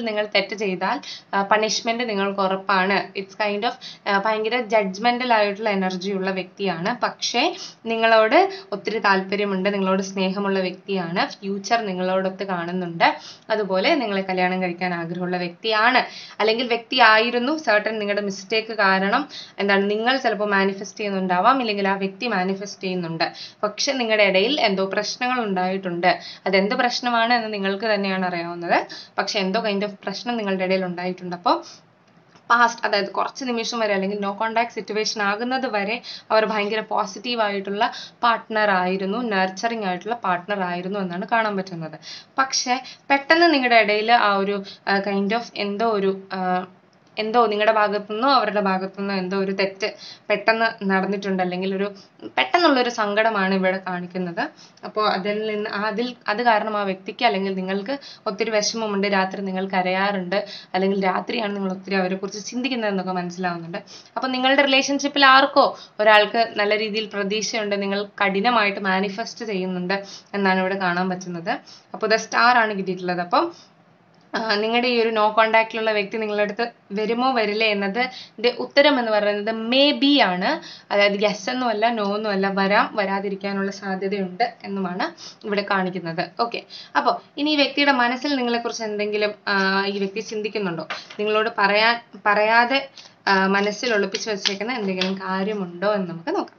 തെറ്റ് ചെയ്താൽ പണിഷ്മെന്റ് നിങ്ങൾക്ക് ഉറപ്പാണ് ഇറ്റ്സ് കൈൻഡ് ഓഫ് ഭയങ്കര ജഡ്ജ്മെന്റൽ ആയിട്ടുള്ള എനർജി ഉള്ള വ്യക്തിയാണ് പക്ഷേ നിങ്ങളോട് ഒത്തിരി താല്പര്യമുണ്ട് നിങ്ങളോട് സ്നേഹമുള്ള വ്യക്തിയാണ് ഫ്യൂച്ചർ നിങ്ങളോടൊത്ത് കാണുന്നുണ്ട് അതുപോലെ നിങ്ങളെ കല്യാണം കഴിക്കാൻ ആഗ്രഹമുള്ള വ്യക്തിയാണ് അല്ലെങ്കിൽ വ്യക്തി ആയിരുന്നു സർട്ടൺ നിങ്ങളുടെ മിസ്റ്റേക്ക് കാരണം എന്താണ് നിങ്ങൾ ചിലപ്പോൾ മാനിഫെസ്റ്റ് ചെയ്യുന്നുണ്ടാവാം ഇല്ലെങ്കിൽ ആ വ്യക്തി മാനിഫെസ്റ്റ് ചെയ്യുന്നുണ്ട് പക്ഷെ നിങ്ങളുടെ ഇടയിൽ എന്തോ പ്രശ്നങ്ങൾ ഉണ്ടായിട്ടുണ്ട് അതെന്ത് പ്രശ്നമാണ് എന്ന് നിങ്ങൾക്ക് തന്നെയാണ് അറിയാവുന്നത് പക്ഷെ എന്തോ കൈൻഡ് ഓഫ് പ്രശ്നം നിങ്ങളുടെ ഇടയിൽ ഉണ്ടായിട്ടുണ്ട് അപ്പോൾ പാസ്റ്റ് അതായത് കുറച്ച് നിമിഷം വരെ അല്ലെങ്കിൽ നോ കോണ്ടാക്ട് സിറ്റുവേഷൻ ആകുന്നത് വരെ അവർ ഭയങ്കര പോസിറ്റീവ് ആയിട്ടുള്ള പാർട്ട്ണർ ആയിരുന്നു നർച്ചറിങ് ആയിട്ടുള്ള പാർട്ട്ണർ ആയിരുന്നു എന്നാണ് കാണാൻ പറ്റുന്നത് പക്ഷെ പെട്ടെന്ന് നിങ്ങളുടെ ഇടയിൽ ആ ഒരു കൈൻഡ് ഓഫ് എന്തോ ഒരു ആ, എന്തോ നിങ്ങളുടെ ഭാഗത്തുനിന്നോ അവരുടെ ഭാഗത്തുനിന്നോ എന്തോ ഒരു തെറ്റ് പെട്ടെന്ന് നടന്നിട്ടുണ്ട് അല്ലെങ്കിൽ ഒരു പെട്ടെന്നുള്ള ഒരു സങ്കടമാണ് ഇവിടെ കാണിക്കുന്നത് അപ്പോൾ അതിൽ നിന്ന് അതിൽ അത് കാരണം ആ വ്യക്തിക്ക് അല്ലെങ്കിൽ നിങ്ങൾക്ക് ഒത്തിരി വിഷമമുണ്ട് രാത്രി നിങ്ങൾ കരയാറുണ്ട് അല്ലെങ്കിൽ രാത്രിയാണ് നിങ്ങൾ ഒത്തിരി അവരെ കുറിച്ച് ചിന്തിക്കുന്നതെന്നൊക്കെ മനസ്സിലാവുന്നുണ്ട് അപ്പോൾ നിങ്ങളുടെ റിലേഷൻഷിപ്പിൽ ആർക്കോ ഒരാൾക്ക് നല്ല രീതിയിൽ പ്രതീക്ഷയുണ്ട് നിങ്ങൾ കഠിനമായിട്ട് മാനിഫെസ്റ്റ് ചെയ്യുന്നുണ്ട് എന്നാണ് ഇവിടെ കാണാൻ പറ്റുന്നത് അപ്പോൾ ദ സ്റ്റാർ ആണ് കിട്ടിയിട്ടുള്ളത് അപ്പം നിങ്ങളുടെ ഈ ഒരു നോ കോണ്ടാക്റ്റിലുള്ള വ്യക്തി നിങ്ങളുടെ അടുത്ത് വരുമോ വരില്ലേ എന്നതിന്റെ ഉത്തരം എന്ന് പറയുന്നത് മേ ബി ആണ് അതായത് യെസ് എന്നുമല്ല നോ എന്നുമല്ല വരാം വരാതിരിക്കാനുള്ള സാധ്യതയുണ്ട് എന്നുമാണ് ഇവിടെ കാണിക്കുന്നത് ഓക്കെ അപ്പോൾ ഇനി ഈ വ്യക്തിയുടെ മനസ്സിൽ നിങ്ങളെക്കുറിച്ച് എന്തെങ്കിലും ആ, ഈ വ്യക്തി ചിന്തിക്കുന്നുണ്ടോ നിങ്ങളോട് പറയാൻ പറയാതെ ആ, മനസ്സിൽ ഒളിപ്പിച്ച് വെച്ചേക്കുന്ന എന്തെങ്കിലും കാര്യമുണ്ടോ എന്ന് നമുക്ക് നോക്കാം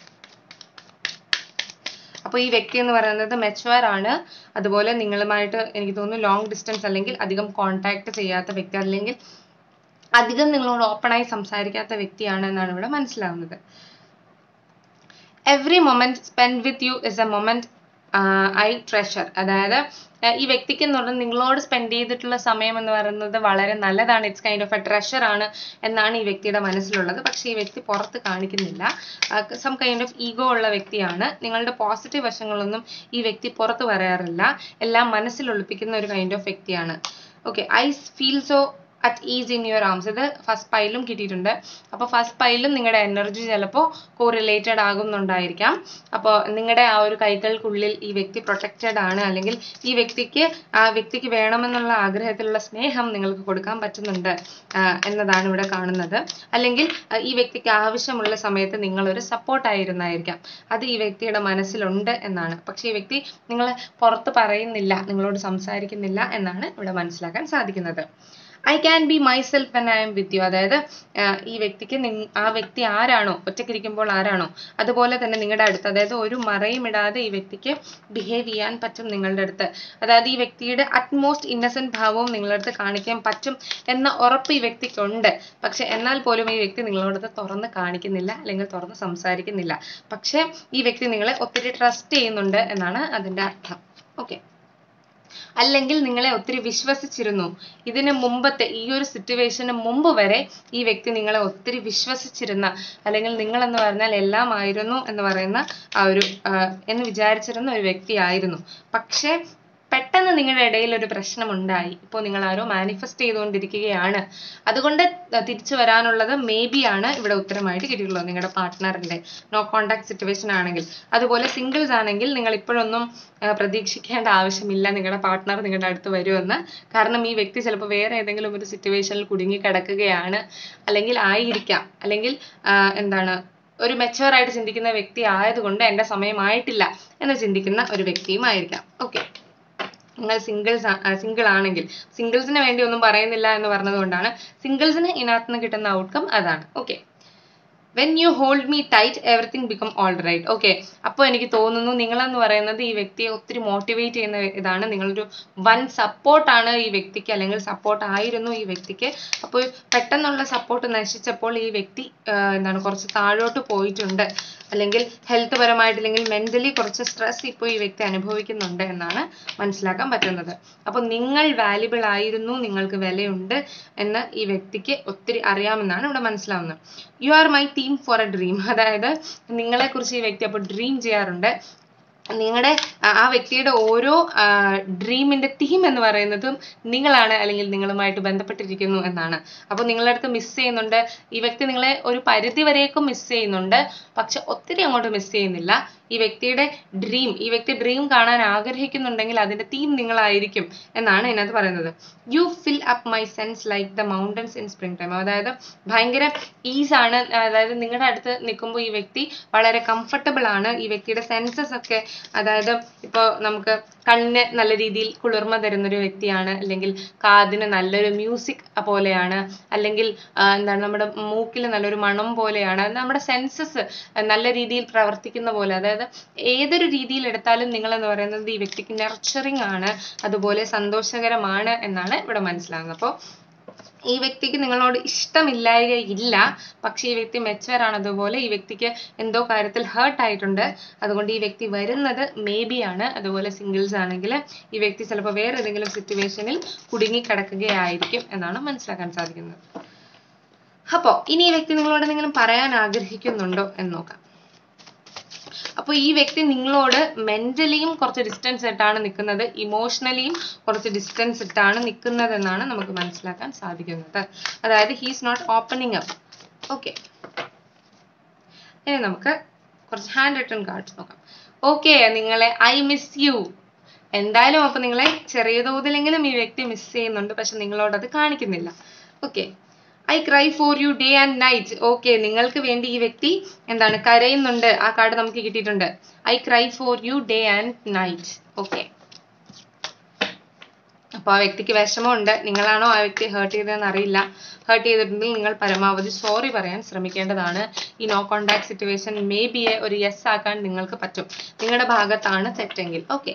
അപ്പോൾ ഈ വ്യക്തി എന്ന് പറയുന്നത് മെച്ചുവർ ആണ് അതുപോലെ നിങ്ങളുമായിട്ട് എനിക്ക് തോന്നുന്നു ലോങ് ഡിസ്റ്റൻസ് അല്ലെങ്കിൽ അധികം കോണ്ടാക്ട് ചെയ്യാത്ത വ്യക്തി അല്ലെങ്കിൽ അധികം നിങ്ങളോട് open ആയി സംസാരിക്കാത്ത വ്യക്തിയാണ് എന്നാണ് ഇവിടെ മനസ്സിലാവുന്നത് every moment spend with you is a moment I treasure അതായത് ആഹ് ഈ വ്യക്തിക്ക് എന്ന് പറഞ്ഞാൽ നിങ്ങളോട് സ്പെൻഡ് ചെയ്തിട്ടുള്ള സമയം എന്ന് പറയുന്നത് വളരെ നല്ലതാണ് it's kind of a treasure ആണ് എന്നാണ് ഈ വ്യക്തിയുടെ മനസ്സിലുള്ളത് പക്ഷേ ഈ വ്യക്തി പുറത്ത് കാണിക്കുന്നില്ല സം കൈൻഡ് ഓഫ് ഈഗോ ഉള്ള വ്യക്തിയാണ് നിങ്ങളുടെ പോസിറ്റീവ് വശങ്ങളൊന്നും ഈ വ്യക്തി പുറത്ത് പറയാറില്ല എല്ലാം മനസ്സിൽ ഒളിപ്പിക്കുന്ന ഒരു കൈൻഡ് ഓഫ് വ്യക്തിയാണ് okay I feel so at ease in your arms ഇത് ഫസ്റ്റ് പൈലും കിട്ടിയിട്ടുണ്ട് അപ്പോൾ ഫസ്റ്റ് പൈലും നിങ്ങളുടെ എനർജി ചിലപ്പോൾ കോറിലേറ്റഡ് ആകുന്നുണ്ടായിരിക്കാം അപ്പോൾ നിങ്ങളുടെ ആ ഒരു കൈകൾക്കുള്ളിൽ ഈ വ്യക്തി പ്രൊട്ടക്റ്റഡ് ആണ് അല്ലെങ്കിൽ ഈ വ്യക്തിക്ക് ആ വ്യക്തിക്ക് വേണമെന്നുള്ള ആഗ്രഹത്തിലുള്ള സ്നേഹം നിങ്ങൾക്ക് കൊടുക്കാൻ പറ്റുന്നുണ്ട് ആ, എന്നതാണ് ഇവിടെ കാണുന്നത് അല്ലെങ്കിൽ ആ, ഈ വ്യക്തിക്ക് ആവശ്യമുള്ള സമയത്ത് നിങ്ങളൊരു സപ്പോർട്ടായിരുന്നായിരിക്കാം അത് ഈ വ്യക്തിയുടെ മനസ്സിലുണ്ട് എന്നാണ് പക്ഷേ ഈ വ്യക്തി നിങ്ങളെ പുറത്ത് പറയുന്നില്ല നിങ്ങളോട് സംസാരിക്കുന്നില്ല എന്നാണ് ഇവിടെ മനസ്സിലാക്കാൻ സാധിക്കുന്നത് I can be myself when I am with you അതായത് ആഹ് ഈ വ്യക്തിക്ക് നിങ് ആ വ്യക്തി ആരാണോ ഒറ്റയ്ക്കിരിക്കുമ്പോൾ ആരാണോ അതുപോലെ തന്നെ നിങ്ങളുടെ അടുത്ത് അതായത് ഒരു മറയും ഇടാതെ ഈ വ്യക്തിക്ക് ബിഹേവ് ചെയ്യാൻ പറ്റും നിങ്ങളുടെ അടുത്ത് അതായത് ഈ വ്യക്തിയുടെ അറ്റ്മോസ്റ്റ് ഇന്നസെന്റ് ഭാവവും നിങ്ങളുടെ അടുത്ത് കാണിക്കാൻ പറ്റും എന്ന ഉറപ്പ് ഈ വ്യക്തിക്കുണ്ട് പക്ഷെ എന്നാൽ പോലും ഈ വ്യക്തി നിങ്ങളോടത് തുറന്ന് കാണിക്കുന്നില്ല അല്ലെങ്കിൽ തുറന്ന് സംസാരിക്കുന്നില്ല പക്ഷെ ഈ വ്യക്തി നിങ്ങളെ ഒത്തിരി ട്രസ്റ്റ് ചെയ്യുന്നുണ്ട് എന്നാണ് അതിന്റെ അർത്ഥം ഓക്കെ അല്ലെങ്കിൽ നിങ്ങളെ ഒത്തിരി വിശ്വസിച്ചിരുന്നു ഇതിന് മുമ്പത്തെ ഈ ഒരു സിറ്റുവേഷന് മുമ്പ് വരെ ഈ വ്യക്തി നിങ്ങളെ ഒത്തിരി വിശ്വസിച്ചിരുന്ന അല്ലെങ്കിൽ നിങ്ങൾ എന്ന് പറഞ്ഞാൽ എല്ലാം ആയിരുന്നു എന്ന് പറയുന്ന ആ ഒരു ആ, എന്ന് വിചാരിച്ചിരുന്ന ഒരു വ്യക്തിയായിരുന്നു പക്ഷേ പെട്ടെന്ന് നിങ്ങളുടെ ഇടയിൽ ഒരു പ്രശ്നം ഉണ്ടായി ഇപ്പോൾ നിങ്ങൾ ആരോ മാനിഫെസ്റ്റ് ചെയ്തുകൊണ്ടിരിക്കുകയാണ് അതുകൊണ്ട് ത- തിരിച്ചു വരാനുള്ളത് മേ ബി ആണ് ഇവിടെ ഉത്തരമായിട്ട് കിട്ടിയിട്ടുള്ളത് നിങ്ങളുടെ പാർട്ട്ണറിന്റെ നോ കോണ്ടാക്ട് സിറ്റുവേഷൻ ആണെങ്കിൽ അതുപോലെ സിംഗിൾസ് ആണെങ്കിൽ നിങ്ങൾ ഇപ്പോഴൊന്നും ആ, പ്രതീക്ഷിക്കേണ്ട ആവശ്യമില്ല നിങ്ങളുടെ പാർട്ട്ണർ നിങ്ങളുടെ അടുത്ത് വരുമെന്ന് കാരണം ഈ വ്യക്തി ചിലപ്പോൾ വേറെ ഏതെങ്കിലും ഒരു സിറ്റുവേഷനിൽ കുടുങ്ങി കിടക്കുകയാണ് അല്ലെങ്കിൽ ആയിരിക്കാം അല്ലെങ്കിൽ ആ, എന്താണ് ഒരു മെച്ചുവർ ആയിട്ട് ചിന്തിക്കുന്ന വ്യക്തി ആയതുകൊണ്ട് എൻ്റെ സമയമായിട്ടില്ല എന്ന് ചിന്തിക്കുന്ന ഒരു വ്യക്തിയും ആയിരിക്കാം ഓക്കെ നിങ്ങൾ സിംഗിൾസ് സിംഗിൾ ആണെങ്കിൽ സിംഗിൾസിന് വേണ്ടി ഒന്നും പറയുന്നില്ല എന്ന് പറഞ്ഞതുകൊണ്ടാണ് സിംഗിൾസിന് ഇതിനകത്ത് നിന്ന് കിട്ടുന്ന ഔട്ട്കം അതാണ് okay when you hold me tight everything become all right okay അപ്പോൾ എനിക്ക് തോന്നുന്നു നിങ്ങളെന്ന് പറയുന്നത് ഈ വ്യക്തിയെ ഒത്തിരി മോട്ടിവേറ്റ് ചെയ്യുന്ന ഇതാണ് നിങ്ങളൊരു വൻ സപ്പോർട്ടാണ് ഈ വ്യക്തിക്ക് അല്ലെങ്കിൽ സപ്പോർട്ട് ആയിരുന്നു ഈ വ്യക്തിക്ക് അപ്പോൾ പെട്ടെന്നുള്ള സപ്പോർട്ട് നശിച്ചപ്പോൾ ഈ വ്യക്തി ആ, എന്താണ് കുറച്ച് താഴോട്ട് പോയിട്ടുണ്ട് അല്ലെങ്കിൽ ഹെൽത്ത് പരമായിട്ട് അല്ലെങ്കിൽ മെന്റലി കുറച്ച് സ്ട്രെസ് ഇപ്പോൾ ഈ വ്യക്തി അനുഭവിക്കുന്നുണ്ട് എന്നാണ് മനസ്സിലാക്കാൻ പറ്റുന്നത് അപ്പോൾ നിങ്ങൾ വാല്യുബിൾ ആയിരുന്നു നിങ്ങൾക്ക് വിലയുണ്ട് എന്ന് ഈ വ്യക്തിക്ക് ഒത്തിരി അറിയാമെന്നാണ് ഇവിടെ മനസ്സിലാവുന്നത് you are my theme for a dream അതായത് നിങ്ങളെക്കുറിച്ച് ഈ വ്യക്തി അപ്പോൾ ഡ്രീം ചെയ്യാറുണ്ട് നിങ്ങളുടെ ആ ആ വ്യക്തിയുടെ ഓരോ ഡ്രീമിന്റെ തീം എന്ന് പറയുന്നതും നിങ്ങളാണ് അല്ലെങ്കിൽ നിങ്ങളുമായിട്ട് ബന്ധപ്പെട്ടിരിക്കുന്നു എന്നാണ് അപ്പോൾ നിങ്ങളുടെ അടുത്ത് മിസ് ചെയ്യുന്നുണ്ട് ഈ വ്യക്തി നിങ്ങളെ ഒരു പരിധി വരേക്കും മിസ് ചെയ്യുന്നുണ്ട് പക്ഷെ ഒത്തിരി അങ്ങോട്ട് മിസ് ചെയ്യുന്നില്ല ഈ വ്യക്തിയുടെ ഡ്രീം ഈ വ്യക്തി ഡ്രീം കാണാൻ ആഗ്രഹിക്കുന്നുണ്ടെങ്കിൽ അതിന്റെ തീം നിങ്ങളായിരിക്കും എന്നാണ് ഇതിനകത്ത് പറയുന്നത് you fill up my sense like the mountains in spring time അതായത് ഭയങ്കര ഈസ് ആണ് അതായത് നിങ്ങളുടെ അടുത്ത് നിൽക്കുമ്പോൾ ഈ വ്യക്തി വളരെ കംഫർട്ടബിൾ ആണ് ഈ വ്യക്തിയുടെ സെൻസസ് ഒക്കെ അതായത് ഇപ്പോൾ നമുക്ക് കണ്ണിന് നല്ല രീതിയിൽ കുളിർമ തരുന്നൊരു വ്യക്തിയാണ് അല്ലെങ്കിൽ കാതിന് നല്ലൊരു മ്യൂസിക് പോലെയാണ് അല്ലെങ്കിൽ ആ, എന്താണ് നമ്മുടെ മൂക്കിൽ നല്ലൊരു മണം പോലെയാണ് നമ്മുടെ സെൻസസ് നല്ല രീതിയിൽ പ്രവർത്തിക്കുന്ന പോലെ അതായത് ഏതൊരു രീതിയിൽ എടുത്താലും നിങ്ങൾ എന്ന് പറയുന്നത് ഈ വ്യക്തിക്ക് നർച്ചറിങ് ആണ് അതുപോലെ സന്തോഷകരമാണ് എന്നാണ് ഇവിടെ മനസ്സിലാകുന്നത് അപ്പോൾ ഈ വ്യക്തിക്ക് നിങ്ങളോട് ഇഷ്ടമില്ലായ്ക ഇല്ല പക്ഷേ ഈ വ്യക്തി മെച്ചുവർ ആണ് അതുപോലെ ഈ വ്യക്തിക്ക് എന്തോ കാര്യത്തിൽ ഹേർട്ട് ആയിട്ടുണ്ട് അതുകൊണ്ട് ഈ വ്യക്തി വരുന്നത് മേ ബി ആണ് അതുപോലെ സിംഗിൾസ് ആണെങ്കിൽ ഈ വ്യക്തി ചിലപ്പോൾ വേറെ ഏതെങ്കിലും സിറ്റുവേഷനിൽ കുടുങ്ങിക്കിടക്കുകയായിരിക്കും എന്നാണ് മനസ്സിലാക്കാൻ സാധിക്കുന്നത് അപ്പോൾ ഇനി ഈ വ്യക്തി നിങ്ങളോട് എന്തെങ്കിലും പറയാൻ ആഗ്രഹിക്കുന്നുണ്ടോ എന്ന് നോക്കാം അപ്പോൾ ഈ വ്യക്തി നിങ്ങളോട് മെന്റലിയും കുറച്ച് ഡിസ്റ്റൻസ് ഇട്ടാണ് നിൽക്കുന്നത് ഇമോഷണലിയും കുറച്ച് ഡിസ്റ്റൻസ് ഇട്ടാണ് നിൽക്കുന്നത് എന്നാണ് നമുക്ക് മനസ്സിലാക്കാൻ സാധിക്കുന്നത് അതായത് he's not opening up okay ഇനി നമുക്ക് കുറച്ച് ഹാൻഡ് റിട്ടൺ കാർഡ്സ് നോക്കാം ഓക്കെ നിങ്ങളെ ഐ മിസ് യു എന്തായാലും അപ്പൊ നിങ്ങളെ ചെറിയ തോതിലെങ്കിലും ഈ വ്യക്തി മിസ് ചെയ്യുന്നുണ്ട് പക്ഷെ നിങ്ങളോട് അത് കാണിക്കുന്നില്ല okay I cry for you day and night okay നിങ്ങൾക്ക് വേണ്ടി ഈ വ്യക്തി എന്താണ് കരയുന്നുണ്ട് ആ കാർഡ് നമുക്ക് കിട്ടിയിട്ടുണ്ട് I cry for you day and night okay അപ്പോൾ ആ വ്യക്തിക്ക് വിഷമമുണ്ട് നിങ്ങളാണോ ആ വ്യക്തി ഹേർട്ട് ചെയ്തതെന്ന് അറിയില്ല ഹേർട്ട് ചെയ്തിട്ടുണ്ടെങ്കിൽ നിങ്ങൾ പരമാവധി സോറി പറയാൻ ശ്രമിക്കേണ്ടതാണ് ഈ no contact situation maybe ഒരു യെസ് ആക്കാൻ നിങ്ങൾക്ക് പറ്റും നിങ്ങളുടെ ഭാഗത്താണ് തെറ്റെങ്കിൽ okay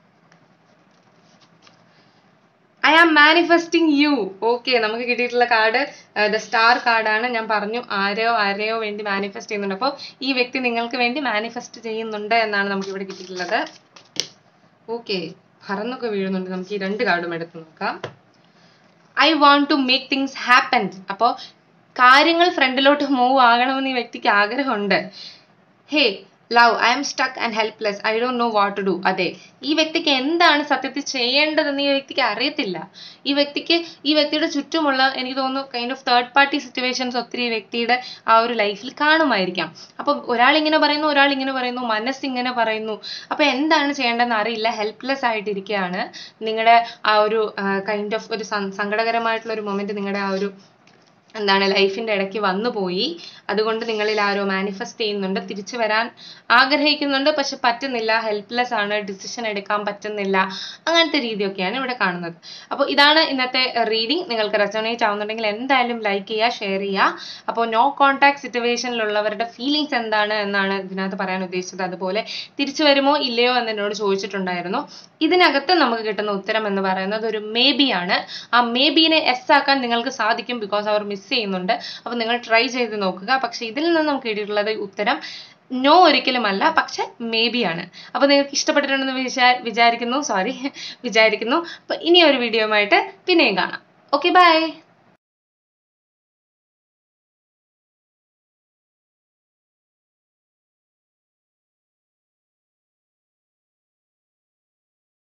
I am manifesting you okay നമുക്ക് കിട്ടിയിട്ടുള്ള കാർഡ് ദ സ്റ്റാർ കാർഡാണ് ഞാൻ പറഞ്ഞു ആരെയോ ആരെയോ വേണ്ടി മാനിഫെസ്റ്റ് ചെയ്യുന്നുണ്ട് അപ്പോൾ ഈ വ്യക്തി നിങ്ങൾക്ക് വേണ്ടി മാനിഫെസ്റ്റ് ചെയ്യുന്നുണ്ട് എന്നാണ് നമുക്ക് ഇവിടെ കിട്ടിയിട്ടുള്ളത് ഓക്കെ പറന്നൊക്കെ വീഴുന്നുണ്ട് നമുക്ക് ഈ രണ്ട് കാർഡും എടുത്ത് നോക്കാം I want to make things happen അപ്പോൾ കാര്യങ്ങൾ ഫ്രണ്ടിലോട്ട് മൂവ് ആകണമെന്ന് ഈ വ്യക്തിക്ക് ആഗ്രഹമുണ്ട് hey love I am stuck and helpless I don't know what to do അതെ ഈ വ്യക്തിക്ക് എന്താണ് സത്യത്തിൽ ചെയ്യേണ്ടതെന്ന് ഈ വ്യക്തിക്ക് അറിയത്തില്ല ഈ വ്യക്തിക്ക് ഈ വ്യക്തിയുടെ ചുറ്റുമുള്ള എനിക്ക് തോന്നുന്നു kind of third party situations ഒത്തിരി ഈ വ്യക്തിയുടെ ആ ഒരു ലൈഫിൽ കാണുമായിരിക്കാം അപ്പൊ ഒരാൾ ഇങ്ങനെ പറയുന്നു ഒരാൾ ഇങ്ങനെ പറയുന്നു മനസ്സ് ഇങ്ങനെ പറയുന്നു അപ്പൊ എന്താണ് ചെയ്യേണ്ടതെന്ന് അറിയില്ല ഹെൽപ്ലെസ് ആയിട്ടിരിക്കുകയാണ് നിങ്ങളുടെ ആ ഒരു കൈൻഡ് ഓഫ് ഒരു സ- സങ്കടകരമായിട്ടുള്ള ഒരു മൊമെന്റ് നിങ്ങളുടെ ആ ഒരു എന്താണ് ലൈഫിന്റെ ഇടയ്ക്ക് വന്നു പോയി അതുകൊണ്ട് നിങ്ങളിൽ ആരോ മാനിഫെസ്റ്റ് ചെയ്യുന്നുണ്ട് തിരിച്ചു വരാൻ ആഗ്രഹിക്കുന്നുണ്ട് പക്ഷെ പറ്റുന്നില്ല ഹെൽപ്ലെസ് ആണ് ഡിസിഷൻ എടുക്കാൻ പറ്റുന്നില്ല അങ്ങനത്തെ രീതിയൊക്കെയാണ് ഇവിടെ കാണുന്നത് അപ്പോൾ ഇതാണ് ഇന്നത്തെ റീഡിംഗ് നിങ്ങൾക്ക് റെസോണേറ്റ് ആവുന്നുണ്ടെങ്കിൽ എന്തായാലും ലൈക്ക് ചെയ്യുക ഷെയർ ചെയ്യുക അപ്പോൾ നോ കോൺടാക്ട് സിറ്റുവേഷനിലുള്ളവരുടെ ഫീലിങ്സ് എന്താണ് എന്നാണ് ഇതിനകത്ത് പറയാൻ ഉദ്ദേശിച്ചത് അതുപോലെ തിരിച്ചു വരുമോ ഇല്ലയോ എന്ന് എന്നോട് ചോദിച്ചിട്ടുണ്ടായിരുന്നു ഇതിനകത്ത് നമുക്ക് കിട്ടുന്ന ഉത്തരം എന്ന് പറയുന്നത് ഒരു മേ ബി ആണ് ആ മേ ബീനെ എസ് ആക്കാൻ നിങ്ങൾക്ക് സാധിക്കും ബിക്കോസ് അവർ മിസ് ചെയ്യുന്നുണ്ട് അപ്പോൾ നിങ്ങൾ ട്രൈ ചെയ്ത് നോക്കുക പക്ഷെ ഇതിൽ നിന്ന് നമുക്ക് കിട്ടിയിട്ടുള്ളത് ഉത്തരം നോ ഒരിക്കലുമല്ല പക്ഷെ മേ ബി ആണ് അപ്പോൾ നിങ്ങൾക്ക് ഇഷ്ടപ്പെട്ടിട്ടുണ്ടെന്ന് വിചാ വിചാരിക്കുന്നു സോറി വിചാരിക്കുന്നു അപ്പോൾ ഇനി ഒരു വീഡിയോയുമായിട്ട് പിന്നെയും കാണാം ഓക്കെ ബൈ